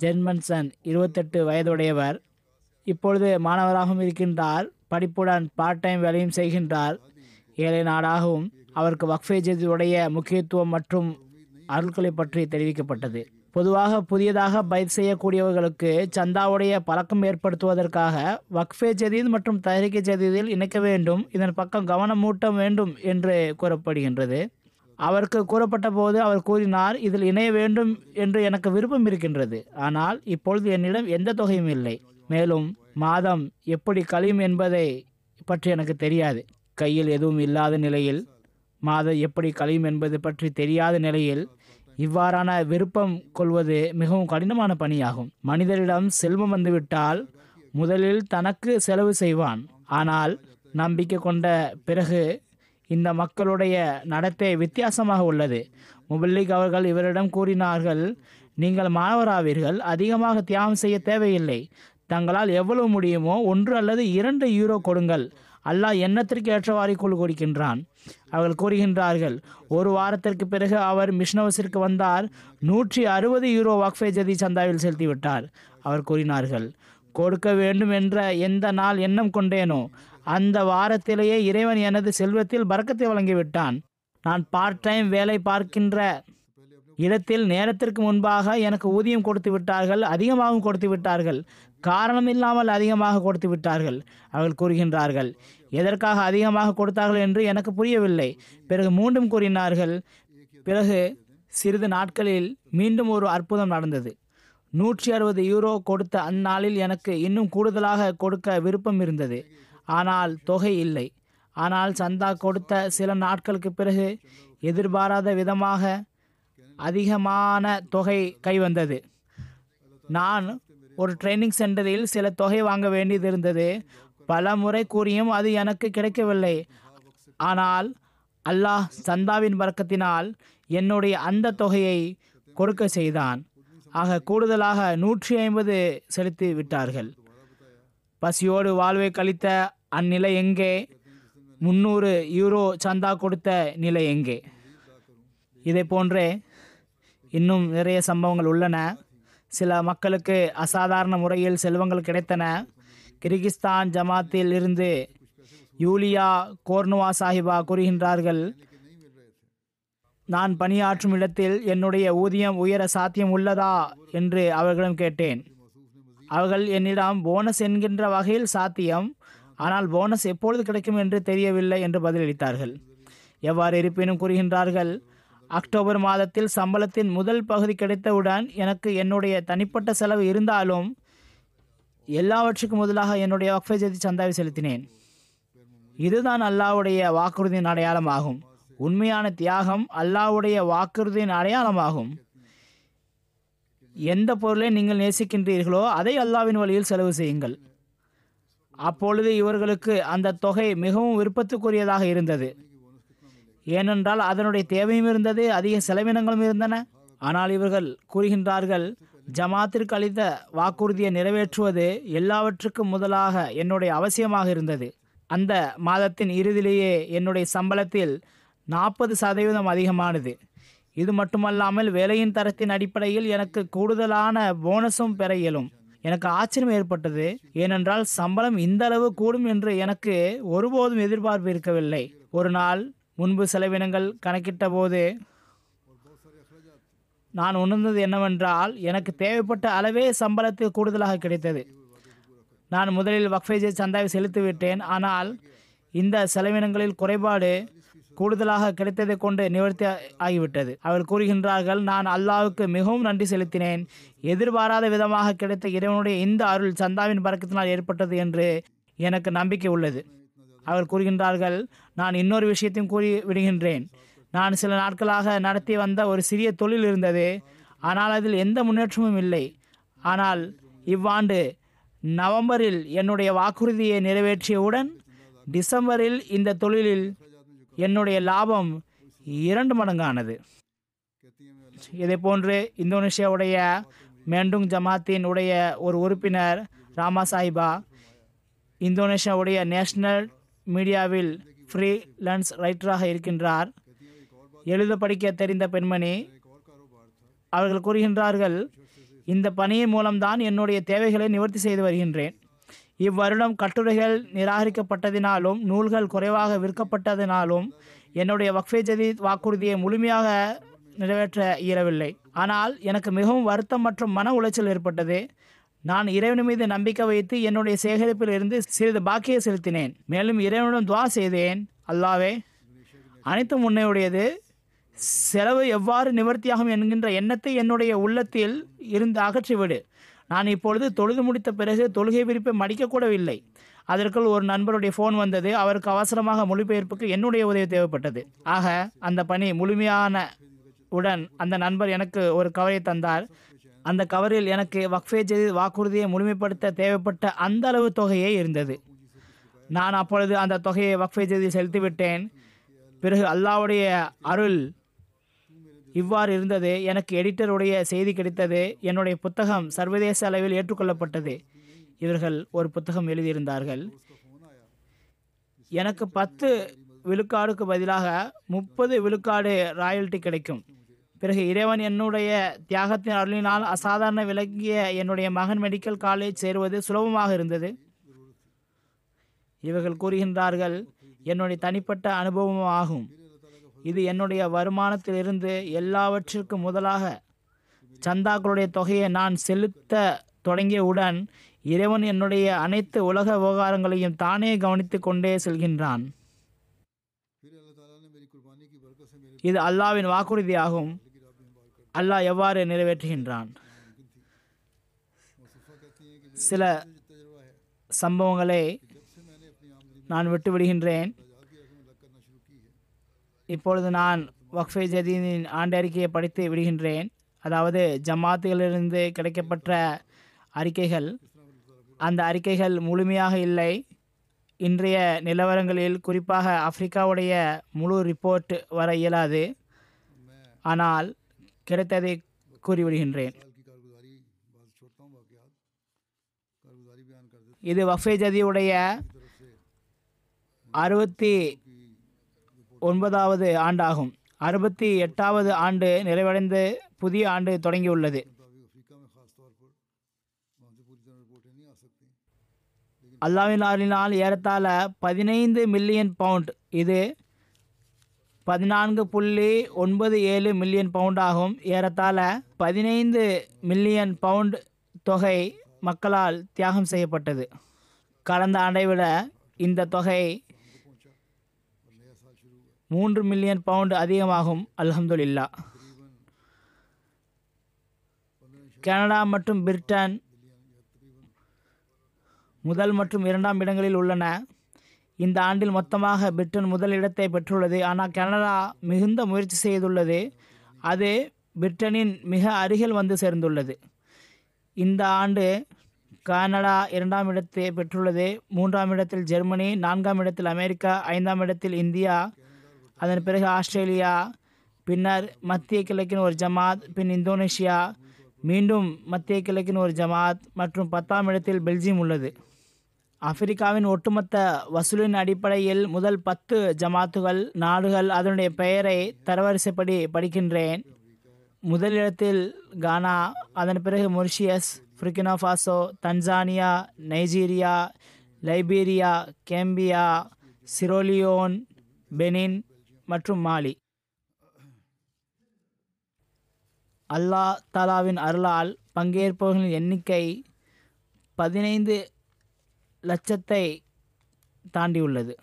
ஜெர்மன்சன் இருபத்தெட்டு வயதுடையவர் இப்பொழுது மாணவராகவும் இருக்கின்றார் படிப்புடன் பார்ட் டைம் வேலையும் செய்கின்றார் ஏழை நாடாகவும் அவருக்கு வக்ஃபே ஜதீதுடைய முக்கியத்துவம் மற்றும் அருள்களை பற்றி தெரிவிக்கப்பட்டது பொதுவாக புதியதாக பயிர் செய்யக்கூடியவர்களுக்கு சந்தாவுடைய பழக்கம் ஏற்படுத்துவதற்காக வக்ஃபே ஜதீத் மற்றும் தஹரிகே ஜதீதில் இணைக்க வேண்டும் இதன் பக்கம் கவனம் மூட்ட வேண்டும் என்று கூறப்படுகின்றது அவருக்கு கூறப்பட்ட போது அவர் கூறினார் இதில் இணைய வேண்டும் என்று எனக்கு விருப்பம் இருக்கின்றது ஆனால் இப்பொழுது என்னிடம் எந்த தொகையும் இல்லை மேலும் மாதம் எப்படி கழியும் என்பதை பற்றி எனக்கு தெரியாது கையில் எதுவும் இல்லாத நிலையில் மாதம் எப்படி கழியும் என்பது பற்றி தெரியாத நிலையில் இவ்வாறான விருப்பம் கொள்வது மிகவும் கடினமான பணியாகும் மனிதரிடம் செல்வம் வந்துவிட்டால் முதலில் தனக்கு செலவு செய்வான் ஆனால் நம்பிக்கை கொண்ட பிறகு இந்த மக்களுடைய நடத்தை வித்தியாசமாக உள்ளது முபல்லிக் அவர்கள் இவரிடம் கூறினார்கள் நீங்கள் மாணவராவீர்கள் அதிகமாக தியாகம் செய்ய தேவையில்லை தங்களால் எவ்வளவு முடியுமோ ஒன்று அல்லது இரண்டு யூரோ கொடுங்கள் அல்லாஹ் எண்ணத்திற்கு ஏற்றவாறு கொள் கொடுக்கின்றான் அவர்கள் கூறுகின்றார்கள் ஒரு வாரத்திற்கு பிறகு அவர் மிஷ்னவஸிற்கு வந்தார் நூற்றி அறுபது யூரோ வாக்ஃபே ஜதி சந்தாவில் செலுத்திவிட்டார் அவர் கூறினார்கள் கொடுக்க வேண்டும் என்ற எந்த நாள் எண்ணம் கொண்டேனோ அந்த வாரத்திலேயே இறைவன் எனது செல்வத்தில் பறக்கத்தை வழங்கிவிட்டான் நான் பார்ட் டைம் வேலை பார்க்கின்ற இடத்தில் நேரத்திற்கு முன்பாக எனக்கு ஊதியம் கொடுத்து விட்டார்கள் அதிகமாகவும் கொடுத்து விட்டார்கள் காரணம் இல்லாமல் அதிகமாக கொடுத்து விட்டார்கள் அவர்கள் கூறுகின்றார்கள் எதற்காக அதிகமாக கொடுத்தார்கள் என்று எனக்கு புரியவில்லை பிறகு மீண்டும் கூறினார்கள் பிறகு சிறிது நாட்களில் மீண்டும் ஒரு அற்புதம் நடந்தது நூற்றி அறுபது யூரோ கொடுத்த அந்நாளில் எனக்கு இன்னும் கூடுதலாக கொடுக்க விருப்பம் இருந்தது ஆனால் தொகை இல்லை ஆனால் சந்தா கொடுத்த சில நாட்களுக்கு பிறகு எதிர்பாராத விதமாக அதிகமான தொகை கை வந்தது நான் ஒரு ட்ரைனிங் சென்டரில் சில தொகை வாங்க வேண்டியது இருந்தது பல முறை கூறியும் அது எனக்கு கிடைக்கவில்லை ஆனால் அல்லாஹ் சந்தாவின் வர்க்கத்தினால் என்னுடைய அந்த தொகையை கொடுக்க செய்தான் ஆக கூடுதலாக நூற்றி ஐம்பது செலுத்தி விட்டார்கள் பசியோடு வாழ்வை கழித்த அந்நிலை எங்கே முந்நூறு யூரோ சந்தா கொடுத்த நிலை எங்கே இதை போன்றே இன்னும் நிறைய சம்பவங்கள் உள்ளன சில மக்களுக்கு அசாதாரண முறையில் செல்வங்கள் கிடைத்தன கிர்கிஸ்தான் ஜமாத்தில் இருந்து யூலியா கோர்னுவா சாஹிபா கூறுகின்றார்கள் நான் பணியாற்றும் இடத்தில் என்னுடைய ஊதியம் உயர சாத்தியம் உள்ளதா என்று அவர்களிடம் கேட்டேன் அவர்கள் என்னிடம் போனஸ் என்கின்ற வகையில் சாத்தியம் ஆனால் போனஸ் எப்பொழுது கிடைக்கும் என்று தெரியவில்லை என்று பதிலளித்தார்கள் எவ்வாறு இருப்பினும் கூறுகின்றார்கள் அக்டோபர் மாதத்தில் சம்பளத்தின் முதல் பகுதி கிடைத்தவுடன் எனக்கு என்னுடைய தனிப்பட்ட செலவு இருந்தாலும் எல்லாவற்றுக்கும் முதலாக என்னுடைய வக்ஃபை ஜதி சந்தாவை செலுத்தினேன் இதுதான் அல்லாவுடைய வாக்குறுதியின் அடையாளமாகும் உண்மையான தியாகம் அல்லாவுடைய வாக்குறுதியின் அடையாளமாகும் எந்த பொருளை நீங்கள் நேசிக்கின்றீர்களோ அதை அல்லாவின் வழியில் செலவு செய்யுங்கள் அப்பொழுது இவர்களுக்கு அந்த தொகை மிகவும் விருப்பத்துக்குரியதாக இருந்தது ஏனென்றால் அதனுடைய தேவையும் இருந்தது அதிக செலவினங்களும் இருந்தன ஆனால் இவர்கள் கூறுகின்றார்கள் ஜமாத்திற்கு அளித்த வாக்குறுதியை நிறைவேற்றுவது எல்லாவற்றுக்கும் முதலாக என்னுடைய அவசியமாக இருந்தது அந்த மாதத்தின் இறுதியிலேயே என்னுடைய சம்பளத்தில் நாற்பது சதவீதம் அதிகமானது இது மட்டுமல்லாமல் வேலையின் தரத்தின் அடிப்படையில் எனக்கு கூடுதலான போனஸும் பெற இயலும் எனக்கு ஆச்சரியம் ஏற்பட்டது ஏனென்றால் சம்பளம் இந்த அளவு கூடும் என்று எனக்கு ஒருபோதும் எதிர்பார்ப்பு இருக்கவில்லை ஒரு நாள் முன்பு செலவினங்கள் கணக்கிட்ட போது நான் உணர்ந்தது என்னவென்றால் எனக்கு தேவைப்பட்ட அளவே சம்பளத்தில் கூடுதலாக கிடைத்தது நான் முதலில் வக்ஃபேஜை சந்தாவை செலுத்திவிட்டேன் ஆனால் இந்த செலவினங்களில் குறைபாடு கூடுதலாக கிடைத்ததை கொண்டு நிவர்த்தி ஆகிவிட்டது அவர் கூறுகின்றார்கள் நான் அல்லாவுக்கு மிகவும் நன்றி செலுத்தினேன் எதிர்பாராத விதமாக கிடைத்த இறைவனுடைய இந்த அருள் சந்தாவின் பறக்கத்தினால் ஏற்பட்டது என்று எனக்கு நம்பிக்கை உள்ளது அவர் கூறுகின்றார்கள் நான் இன்னொரு விஷயத்தையும் கூறி விடுகின்றேன் நான் சில நாட்களாக நடத்தி வந்த ஒரு சிறிய தொழில் இருந்தது ஆனால் அதில் எந்த முன்னேற்றமும் இல்லை ஆனால் இவ்வாண்டு நவம்பரில் என்னுடைய வாக்குறுதியை நிறைவேற்றியவுடன் டிசம்பரில் இந்த தொழிலில் என்னுடைய லாபம் இரண்டு மடங்கானது இதே போன்று இந்தோனேஷியாவுடைய மேண்டுங் ஜமாத்தின் உடைய ஒரு உறுப்பினர் ராமா சாஹிபா இந்தோனேஷியாவுடைய நேஷனல் மீடியாவில் ஃப்ரீலான்ஸ் ரைட்டராக இருக்கின்றார் எழுத படிக்க தெரிந்த பெண்மணி அவர்கள் கூறுகின்றார்கள் இந்த பணியின் மூலம்தான் என்னுடைய தேவைகளை நிவர்த்தி செய்து வருகின்றேன் இவ்வருடம் கட்டுரைகள் நிராகரிக்கப்பட்டதினாலும் நூல்கள் குறைவாக விற்கப்பட்டதினாலும் என்னுடைய வக்ஃபே ஜதீத் வாக்குறுதியை முழுமையாக நிறைவேற்ற இயலவில்லை ஆனால் எனக்கு மிகவும் வருத்தம் மற்றும் மன உளைச்சல் ஏற்பட்டது நான் இறைவன் மீது நம்பிக்கை வைத்து என்னுடைய சேகரிப்பில் இருந்து சிறிது பாக்கியை செலுத்தினேன் மேலும் இறைவனிடம் துவா செய்தேன் அல்லாவே அனைத்தும் உன்னையுடையது செலவு எவ்வாறு நிவர்த்தியாகும் என்கின்ற எண்ணத்தை என்னுடைய உள்ளத்தில் இருந்து அகற்றிவிடு நான் இப்பொழுது தொழுது முடித்த பிறகு தொழுகை விரிப்பை மடிக்கக்கூடவில்லை அதற்குள் ஒரு நண்பருடைய ஃபோன் வந்தது அவருக்கு அவசரமாக மொழிபெயர்ப்புக்கு என்னுடைய உதவி தேவைப்பட்டது ஆக அந்த பணி முழுமையான உடன் அந்த நண்பர் எனக்கு ஒரு கவரை தந்தார் அந்த கவரில் எனக்கு வக்ஃபே ஜதீத் வாக்குறுதியை முழுமைப்படுத்த தேவைப்பட்ட அந்த அளவு தொகையே இருந்தது நான் அப்பொழுது அந்த தொகையை வக்ஃபே ஜதீத் செலுத்திவிட்டேன் பிறகு அல்லாவுடைய அருள் இவ்வாறு இருந்தது எனக்கு எடிட்டருடைய செய்தி கிடைத்தது என்னுடைய புத்தகம் சர்வதேச அளவில் ஏற்றுக்கொள்ளப்பட்டது இவர்கள் ஒரு புத்தகம் எழுதியிருந்தார்கள் எனக்கு பத்து விழுக்காடுக்கு பதிலாக முப்பது விழுக்காடு ராயல்ட்டி கிடைக்கும் பிறகு இறைவன் என்னுடைய தியாகத்தின் அருளினால் அசாதாரண விளங்கிய என்னுடைய மகன் மெடிக்கல் காலேஜ் சேருவது சுலபமாக இருந்தது இவர்கள் கூறுகின்றார்கள் என்னுடைய தனிப்பட்ட அனுபவம் ஆகும் இது என்னுடைய வருமானத்திலிருந்து எல்லாவற்றிற்கும் முதலாக சந்தாக்களுடைய தொகையை நான் செலுத்த தொடங்கியவுடன் இறைவன் என்னுடைய அனைத்து உலக விவகாரங்களையும் தானே கவனித்து கொண்டே செல்கின்றான் फिर अल्लाह ताला ने मेरी कुर्बानी की बरकत से मेरे இது அல்லாவின் வாக்குறுதியாகும் அல்லாஹ் எவ்வாறு நிறைவேற்றுகின்றான் मुस्तफ़ा कहती हैं कि சில मेरा तजर्बा है சம்பவங்களை जब से मैंने अपनी आमदनी நான் விட்டு விடுகின்றேன் बाजार की रकम अलग करना शुरू की है இப்பொழுது நான் வக்ஃபே ஜதீனின் ஆண்டு அறிக்கையை படித்து விடுகின்றேன் அதாவது ஜமாத்துகளிலிருந்து கிடைக்கப்பட்ட அறிக்கைகள் அந்த அறிக்கைகள் முழுமையாக இல்லை இன்றைய நிலவரங்களில் குறிப்பாக ஆப்பிரிக்காவுடைய முழு ரிப்போர்ட் வர இயலாது ஆனால் கிடைத்ததை கூறிவிடுகின்றேன் साल की कारगुजारी बात छोड़ता हूँ वाकयात कारगुजारी बयान कर देता இது வஃபே ஜதியுடைய அறுபத்தி ஒன்பதாவது ஆண்டாகும் அறுபத்தி எட்டாவது ஆண்டு நிறைவடைந்து புதிய ஆண்டு தொடங்கியுள்ளது मुताबिक अफ्रीका में ख़ास तौर पर वहाँ से पूरी तरह रिपोर्टें नहीं आ सकती அல்லாவின் அருளினால் ஏறத்தாழ பதினைந்து மில்லியன் பவுண்ட் இது பதினான்கு புள்ளி ஒன்பது ஏழு மில்லியன் பவுண்ட் ஆகும் ஏறத்தாழ பதினைந்து மில்லியன் பவுண்ட் தொகை மக்களால் தியாகம் செய்யப்பட்டது கடந்த ஆண்டை விட இந்த தொகை மூன்று மில்லியன் பவுண்ட் அதிகமாகும் அல்ஹம்துலில்லா கனடா மற்றும் பிரிட்டன் முதல் மற்றும் இரண்டாம் இடங்களில் உள்ளன இந்த ஆண்டில் மொத்தமாக பிரிட்டன் முதல் இடத்தை பெற்றுள்ளது ஆனால் கனடா மிகுந்த முயற்சி செய்துள்ளது அது பிரிட்டனின் மிக அருகில் வந்து சேர்ந்துள்ளது இந்த ஆண்டு கனடா இரண்டாம் இடத்தை பெற்றுள்ளது மூன்றாம் இடத்தில் ஜெர்மனி நான்காம் இடத்தில் அமெரிக்கா ஐந்தாம் இடத்தில் இந்தியா அதன் பிறகு ஆஸ்திரேலியா பின்னர் மத்திய கிழக்கின் ஒரு ஜமாத் பின் இந்தோனேஷியா மீண்டும் மத்திய கிழக்கின் ஒரு ஜமாத் மற்றும் பத்தாம் இடத்தில் பெல்ஜியம் உள்ளது ஆப்பிரிக்காவின் ஒட்டுமொத்த வசூலின் அடிப்படையில் முதல் பத்து ஜமாத்துகள் நாடுகள் அதனுடைய பெயரை தரவரிசைப்படி படிக்கின்றேன் முதலிடத்தில் கானா அதன் பிறகு Mauritius Burkina Faso Tanzania Nigeria Liberia Gambia Sierra Leone Benin மற்றும் மாலி அல்லாஹ் தாலாவின் அருளால் பங்கேற்பவர்களின் எண்ணிக்கை பதினைந்து லட்சத்தை தாண்டியுள்ளது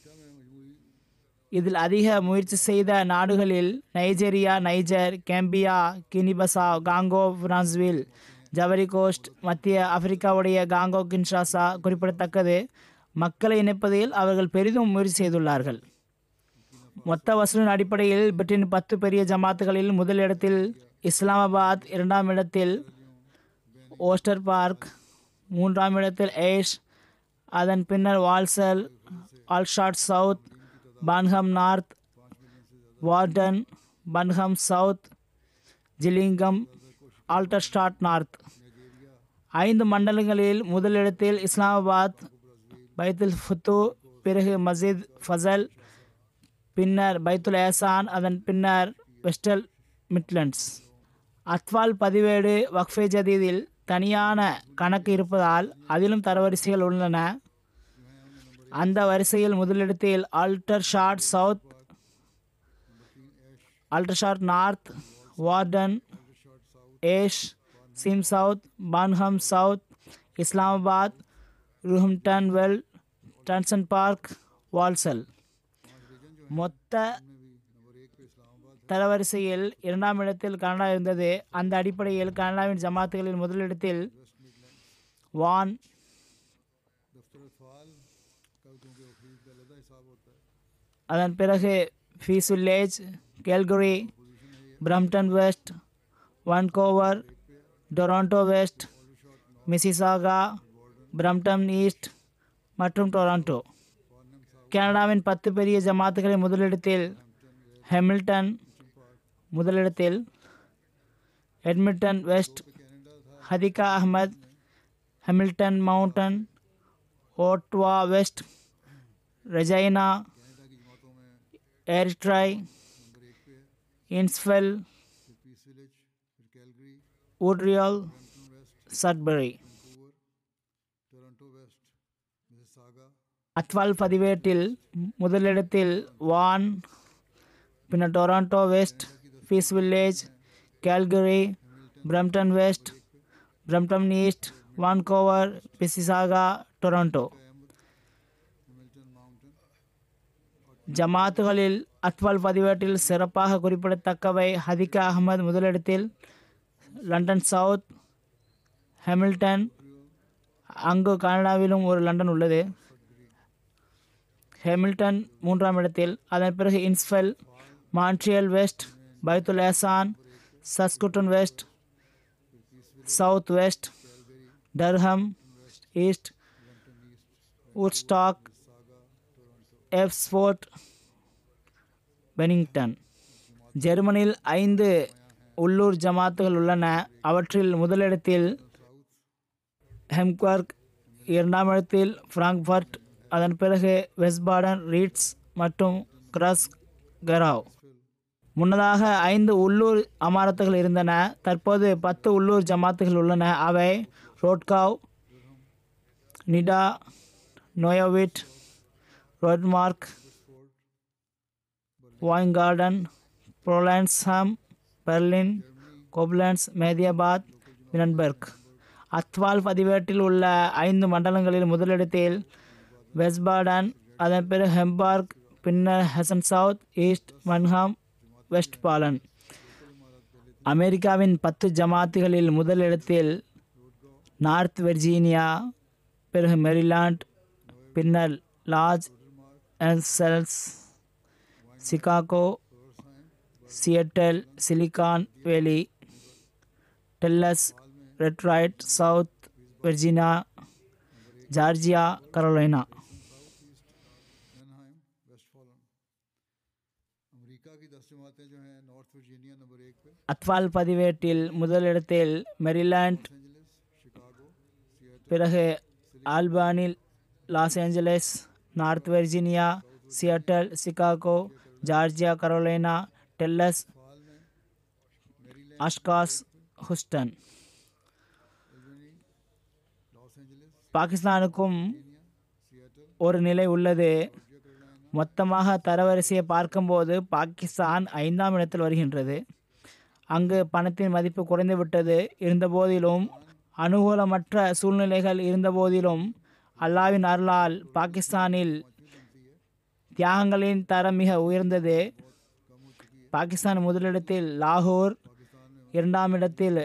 இதில் அதிக முயற்சி செய்த நாடுகளில் Nigeria Niger Gambia Guinea Bissau Congo Brazzaville Ivory Coast மத்திய ஆப்பிரிக்காவுடைய காங்கோ கின்ஷாசா குறிப்பிடத்தக்கது மக்களை இணைப்பதில் அவர்கள் பெரிதும் முயற்சி செய்துள்ளார்கள் மொத்த வசூலின் அடிப்படையில் பிரிட்டின் பத்து பெரிய ஜமாத்துகளில் முதல் இடத்தில் இஸ்லாமாபாத் இரண்டாம் இடத்தில் ஓஸ்டர் பார்க் மூன்றாம் இடத்தில் ஏஷ் அதன் பின்னர் Walsall Aldershot South Farnham North Warden Farnham South Gillingham Aldershot North ஐந்து மண்டலங்களில் முதலிடத்தில் இஸ்லாமாபாத் பைத்துல் ஃபுத்து பிறகு மஸ்ஜித் ஃபசல் பின்னர் பைத்துல் ஏசான் அதன் பின்னர் வெஸ்டல் மிட்லண்ட்ஸ் அத்வால் பதிவேடு வக்ஃபே ஜதீதில் தனியான கணக்கு இருப்பதால் அதிலும் தரவரிசைகள் உள்ளன அந்த வரிசையில் முதலிடத்தில் Aldershot South Aldershot North Warden Ash சிம் South Farnham South Islamabad Roehampton வெல் டன்சன் பார்க் வால்சல் மொத்த தரவரிசையில் இரண்டாம் இடத்தில் கனடா இருந்தது அந்த அடிப்படையில் கனடாவின் ஜமாத்துகளின் முதலிடத்தில் வான் दफ्तर अतफाल का क्योंकि वो खरीद का अलग हिसाब होता है அதன் பிறகு Peace Village Calgary Brampton West Vancouver Toronto West Mississauga Brampton East மற்றும் டொராண்டோ கனடாவின் பத்து பெரிய ஜமாத்துகளின் முதலிடத்தில் ஹெமில்டன் முதலிடத்தில் Edmonton West Hadiqa Ahmad Hamilton Mountain Ottawa West Regina Airdrie Innisfil फिर पीस विलेज फिर कैलगरी वुडरियल West Sudbury Vancouver Toronto West Mississauga அத்வால் பதிவேட்டில் முதலிடத்தில் வான் பின்னர் Toronto West Peace Village Calgary Brampton West Brampton East Vancouver Mississauga Toronto Hamilton Mountain ஜமாத்துகளில் அத்வால் பதிவேட்டில் சிறப்பாக குறிப்பிடத்தக்கவை ஹதிகா அகமது முதலிடத்தில் லண்டன் சவுத் ஹெமில்டன் அங்கு கனடாவிலும் ஒரு லண்டன் உள்ளது ஹெமில்டன் மூன்றாம் இடத்தில் அதன் பிறகு இன்ஸ்ஃபெல் Montreal West Baitul Ehsan Saskatoon West South West Durham East Woodstock எஃப்ஸ்போர்ட் பெனிங்டன் ஜெர்மனியில் ஐந்து உள்ளூர் ஜமாத்துகள் உள்ளன அவற்றில் முதலிடத்தில் ஹெம்க்வர்க் இரண்டாம் இடத்தில் ஃப்ராங்க்ஃபர்ட் அதன் பிறகு வெஸ்பாடன் ரீட்ஸ் மற்றும் கிராஸ் கராவ் முன்னதாக ஐந்து உள்ளூர் அமாரத்துகள் இருந்தன தற்போது பத்து உள்ளூர் ஜமாத்துகள் உள்ளன அவை Rodgau Nidda Neuwied Roedermark Weingarten புரோலான்ஸ்ஹாம் பெர்லின் கோப்லன்ஸ் மேதியாபாத் வினன்பர்க் அத்வால் பதிவேட்டில் உள்ள ஐந்து மண்டலங்களில் முதலிடத்தில் வெஸ்பாடன் அதன் பிறகு ஹெம்பார்க் பின்னர் Hessen South East Mannheim West பாலன் அமெரிக்காவின் பத்து ஜமாத்துகளில் முதலிடத்தில் நார்த் வெர்ஜீனியா பிறகு மெரிலாண்ட் பின்னர் Los Angeles Chicago Seattle Silicon Valley Dallas Detroit South Virginia Georgia Carolina Anaheim West फॉलन अमेरिका की दस जमातें जो हैं नॉर्थ वर्जीनिया नंबर एक पे அத்வால் பதிவேட்டில் முதலிடத்தில் மெரிலாண்ட் एंजलिस शिकागो सियाटल பிறகு ஆல்பானில் Los Angeles North Virginia Seattle Chicago Georgia Carolina Dallas फाल में मेरीलैंड ஆஷ்காஸ் ஹுஸ்டன் एल्बनी लॉस एंजलिस பாகிஸ்தானுக்கும் सियाटल ஒரு நிலை உள்ளது जॉर्जिया कैरोलिना மொத்தமாக தரவரிசையை பார்க்கும்போது பாகிஸ்தான் ஐந்தாம் இடத்தில் வருகின்றது அங்கு பணத்தின் மதிப்பு குறைந்து விட்டது இருந்தபோதிலும் அனுகூலமற்ற சூழ்நிலைகள் இருந்தபோதிலும் அல்லாவின் அருளால் பாகிஸ்தானில் தியாகங்களின் தரம் மிக உயர்ந்தது பாகிஸ்தான் முதலிடத்தில் லாகூர் இரண்டாம் இடத்தில்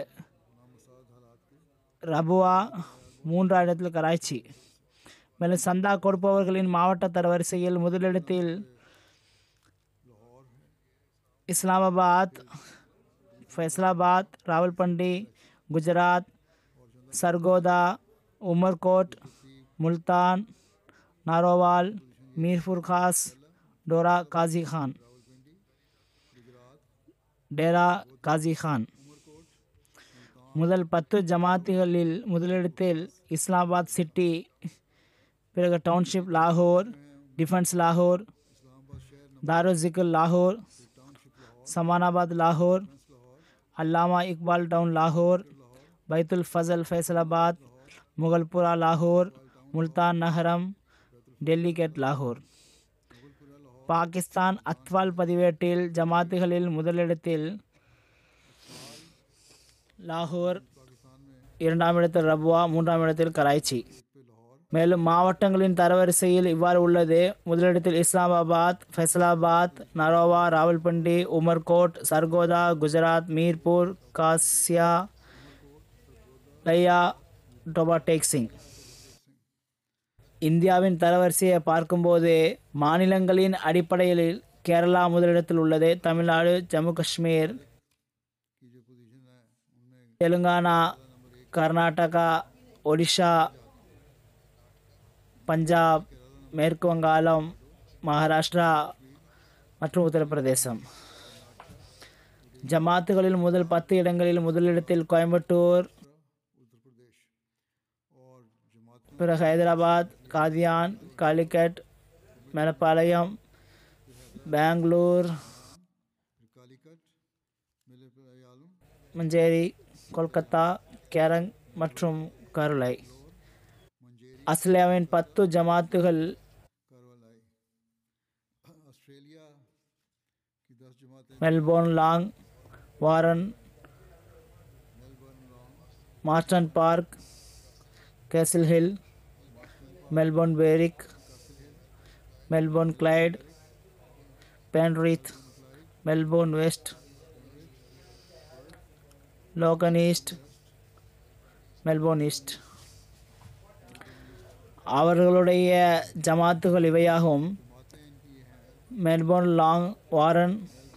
ரபுவா மூன்றாம் இடத்தில் கராச்சி மேலும் சந்தா கொடுப்பவர்களின் மாவட்ட தரவரிசையில் முதலிடத்தில் இஸ்லாமாபாத் ஃபைசலாபாத் ராவல்பண்டி குஜராத் சர்கோதா உமர்கோட் முல்தான் நாரோவால் மீர்புர் காஸ் டோரா காசி கான் டேரா காசி கான் முதல் பத்து ஜமாத்துகளில் முதலிடத்தில் இஸ்லாமாபாத் சிட்டி பிறகு டவுன்ஷிப் லாகூர் டிஃபென்ஸ் லாகூர் தாருசிக்கல் லாகூர் சமானாபாத் லாகூர் अल्लामा इकबाल टाउन लाहौर बैतुल फजल फैसलाबाद मुगलपुरा लाहौर मुल्तान नहரம் டெல்லி கேட் லாகூர் பாகிஸ்தான் அத்வால் பதிவேட்டில் ஜமாத்துகளில் முதலிடத்தில் லாகூர் இரண்டாம் இடத்தில் ரபுவா மூன்றாம் இடத்தில் கராய்ச்சி மேலும் மாவட்டங்களின் தரவரிசையில் இவ்வாறு உள்ளது முதலிடத்தில் இஸ்லாமாபாத் ஃபைசலாபாத் நரோவா ராவல்பிண்டி உமர்கோட் சர்கோதா குஜராத் மீர்பூர் காசியா லையா டொபாடேக் சிங் இந்தியாவின் தரவரிசையை பார்க்கும்போது மாநிலங்களின் அடிப்படையில் கேரளா முதலிடத்தில் உள்ளது தமிழ்நாடு ஜம்மு காஷ்மீர் தெலுங்கானா கர்நாடகா ஒடிஷா பஞ்சாப் மேற்கு வங்காளம் மகாராஷ்டிரா மற்றும் உத்தரப்பிரதேசம் ஜமாத்துகளில் முதல் பத்து இடங்களில் முதலிடத்தில் கோயம்புத்தூர் பிறகு ஹைதராபாத் காதியான் காலிக்கட் மேலப்பாளையம் பெங்களூர் மஞ்சேரி கொல்கத்தா கேரங் மற்றும் கருளை ஆஸ்திரேலியாவின் பத்து ஜமாத்துகள் Melbourne Langwarrin Marsden Park Castle Hill Melbourne Berwick Melbourne Clyde Penrith Melbourne West Logan East Melbourne East அவர்களுடைய ஜமாத்துகள் இவையாகும் Melbourne Langwarrin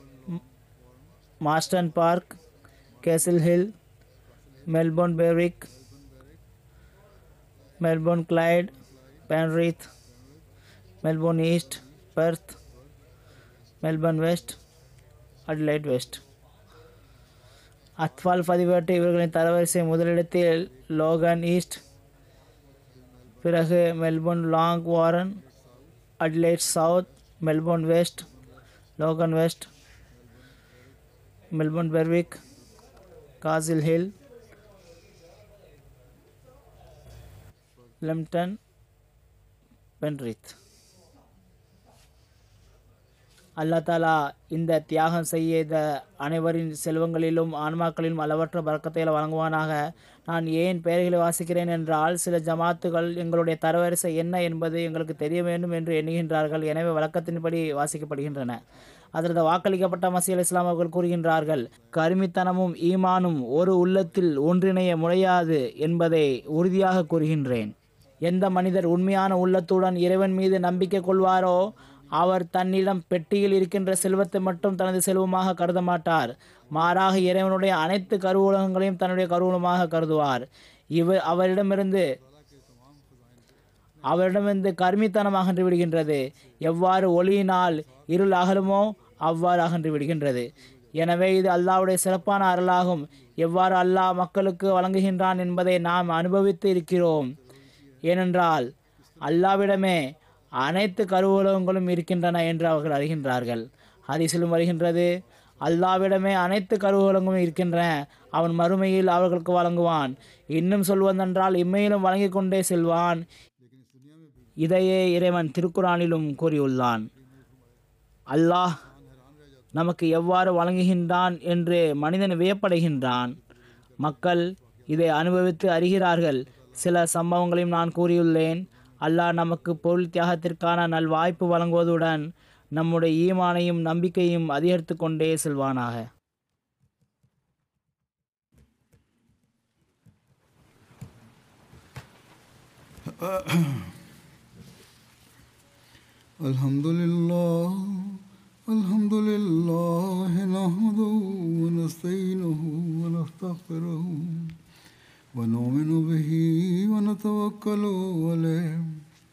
Marsden Park Castle Hill Melbourne Berwick Melbourne Clyde Penrith Melbourne East Perth Melbourne West Adelaide West அத்வால் பதிவேட்டு இவர்களின் தரவரிசை முதலிடத்தில் Logan East பிறகு Melbourne Langwarrin Adelaide South Melbourne West Logan West Melbourne Berwick Castle Hill லெம்டன் Penrith அல்லா தாலா இந்த தியாகம் செய்த அனைவரின் செல்வங்களிலும் ஆன்மாக்களிலும் அளவற்ற பறக்கத்தையில் வழங்குவானாக நான் ஏன் பெயர்களை வாசிக்கிறேன் என்றால் சில ஜமாத்துகள் எங்களுடைய தரவரிசை என்ன என்பது எங்களுக்கு தெரிய வேண்டும் என்று எண்ணுகின்றார்கள் எனவே வழக்கத்தின்படி வாசிக்கப்படுகின்றன அதற்கு வாக்களிக்கப்பட்ட மசி அலி இஸ்லாம் அவர்கள் கூறுகின்றார்கள் கருமித்தனமும் ஈமானும் ஒரு உள்ளத்தில் ஒன்றிணைய முறையாது என்பதை உறுதியாக கூறுகின்றேன் எந்த மனிதர் உண்மையான உள்ளத்துடன் இறைவன் மீது நம்பிக்கை கொள்வாரோ அவர் தன்னிடம் பெட்டியில் இருக்கின்ற செல்வத்தை மட்டும் தனது செல்வமாக கருத மாட்டார் மாறாக இறைவனுடைய அனைத்து கருவூலகங்களையும் தன்னுடைய கருவூலமாக கருதுவார் இவ அவரிடமிருந்து அவரிடமிருந்து கருமித்தனம் அகன்று விடுகின்றது எவ்வாறு ஒளியினால் இருள் அகலுமோ அவ்வாறு அகன்று விடுகின்றது எனவே இது அல்லாஹ்வுடைய சிறப்பான அருளாகும் எவ்வாறு அல்லாஹ் மக்களுக்கு வழங்குகின்றான் என்பதை நாம் அனுபவித்து இருக்கிறோம் ஏனென்றால் அல்லாவிடமே அனைத்து கருவூலகங்களும் இருக்கின்றன என்று அவர்கள் அறிகின்றார்கள் ஹதீஸிலும் வருகின்றது அல்லாவிடமே அனைத்து கருவூலங்களும் இருக்கின்றன அவன் மறுமையில் அவர்களுக்கு வழங்குவான் இன்னும் சொல்வதென்றால் இம்மையிலும் வழங்கிக் கொண்டே செல்வான் இதையே இறைவன் திருக்குறானிலும் கூறியுள்ளான் அல்லாஹ் நமக்கு எவ்வாறு வழங்குகின்றான் என்று மனிதன் வியப்படைகின்றான் மக்கள் இதை அனுபவித்து அறிகிறார்கள் சில சம்பவங்களையும் நான் கூறியுள்ளேன் அல்லாஹ் நமக்கு பொருள் தியாகத்திற்கான நல்வாய்ப்பு வழங்குவதுடன் நம்முடைய ஈமானையும் நம்பிக்கையும் அதிகரித்து கொண்டே செல்வானாக الحمد لله الحمد لله نحمده ونستعينه ونستغفره ونؤمن به ونتوكل عليه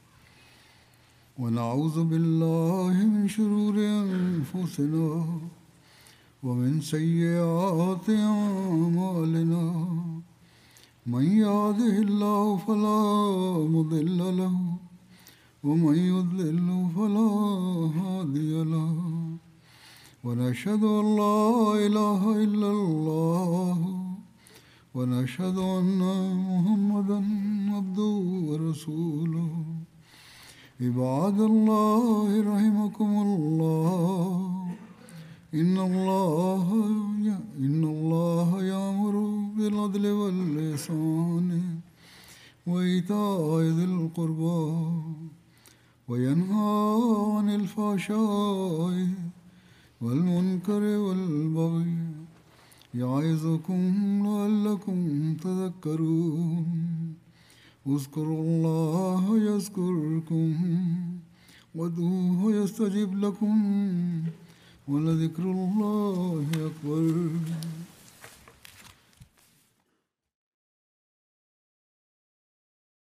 ونعوذ بالله من شرور أنفسنا ومن سيئات أعمالنا من يهده الله فلا مضل له ومن يضلل فلا هادي له ونشهد أن لا إله إلا الله ونشهد أن محمدا عبده ورسوله عباد الله رحمكم الله إن الله إن الله يأمر بالعدل والإحسان وإيتاء ذي القربى وينهى عن الفحشاء والمنكر والبغي يعظكم لعلكم تذكرون اذكروا الله يذكركم وادعوه يستجب لكم ولذكر الله أكبر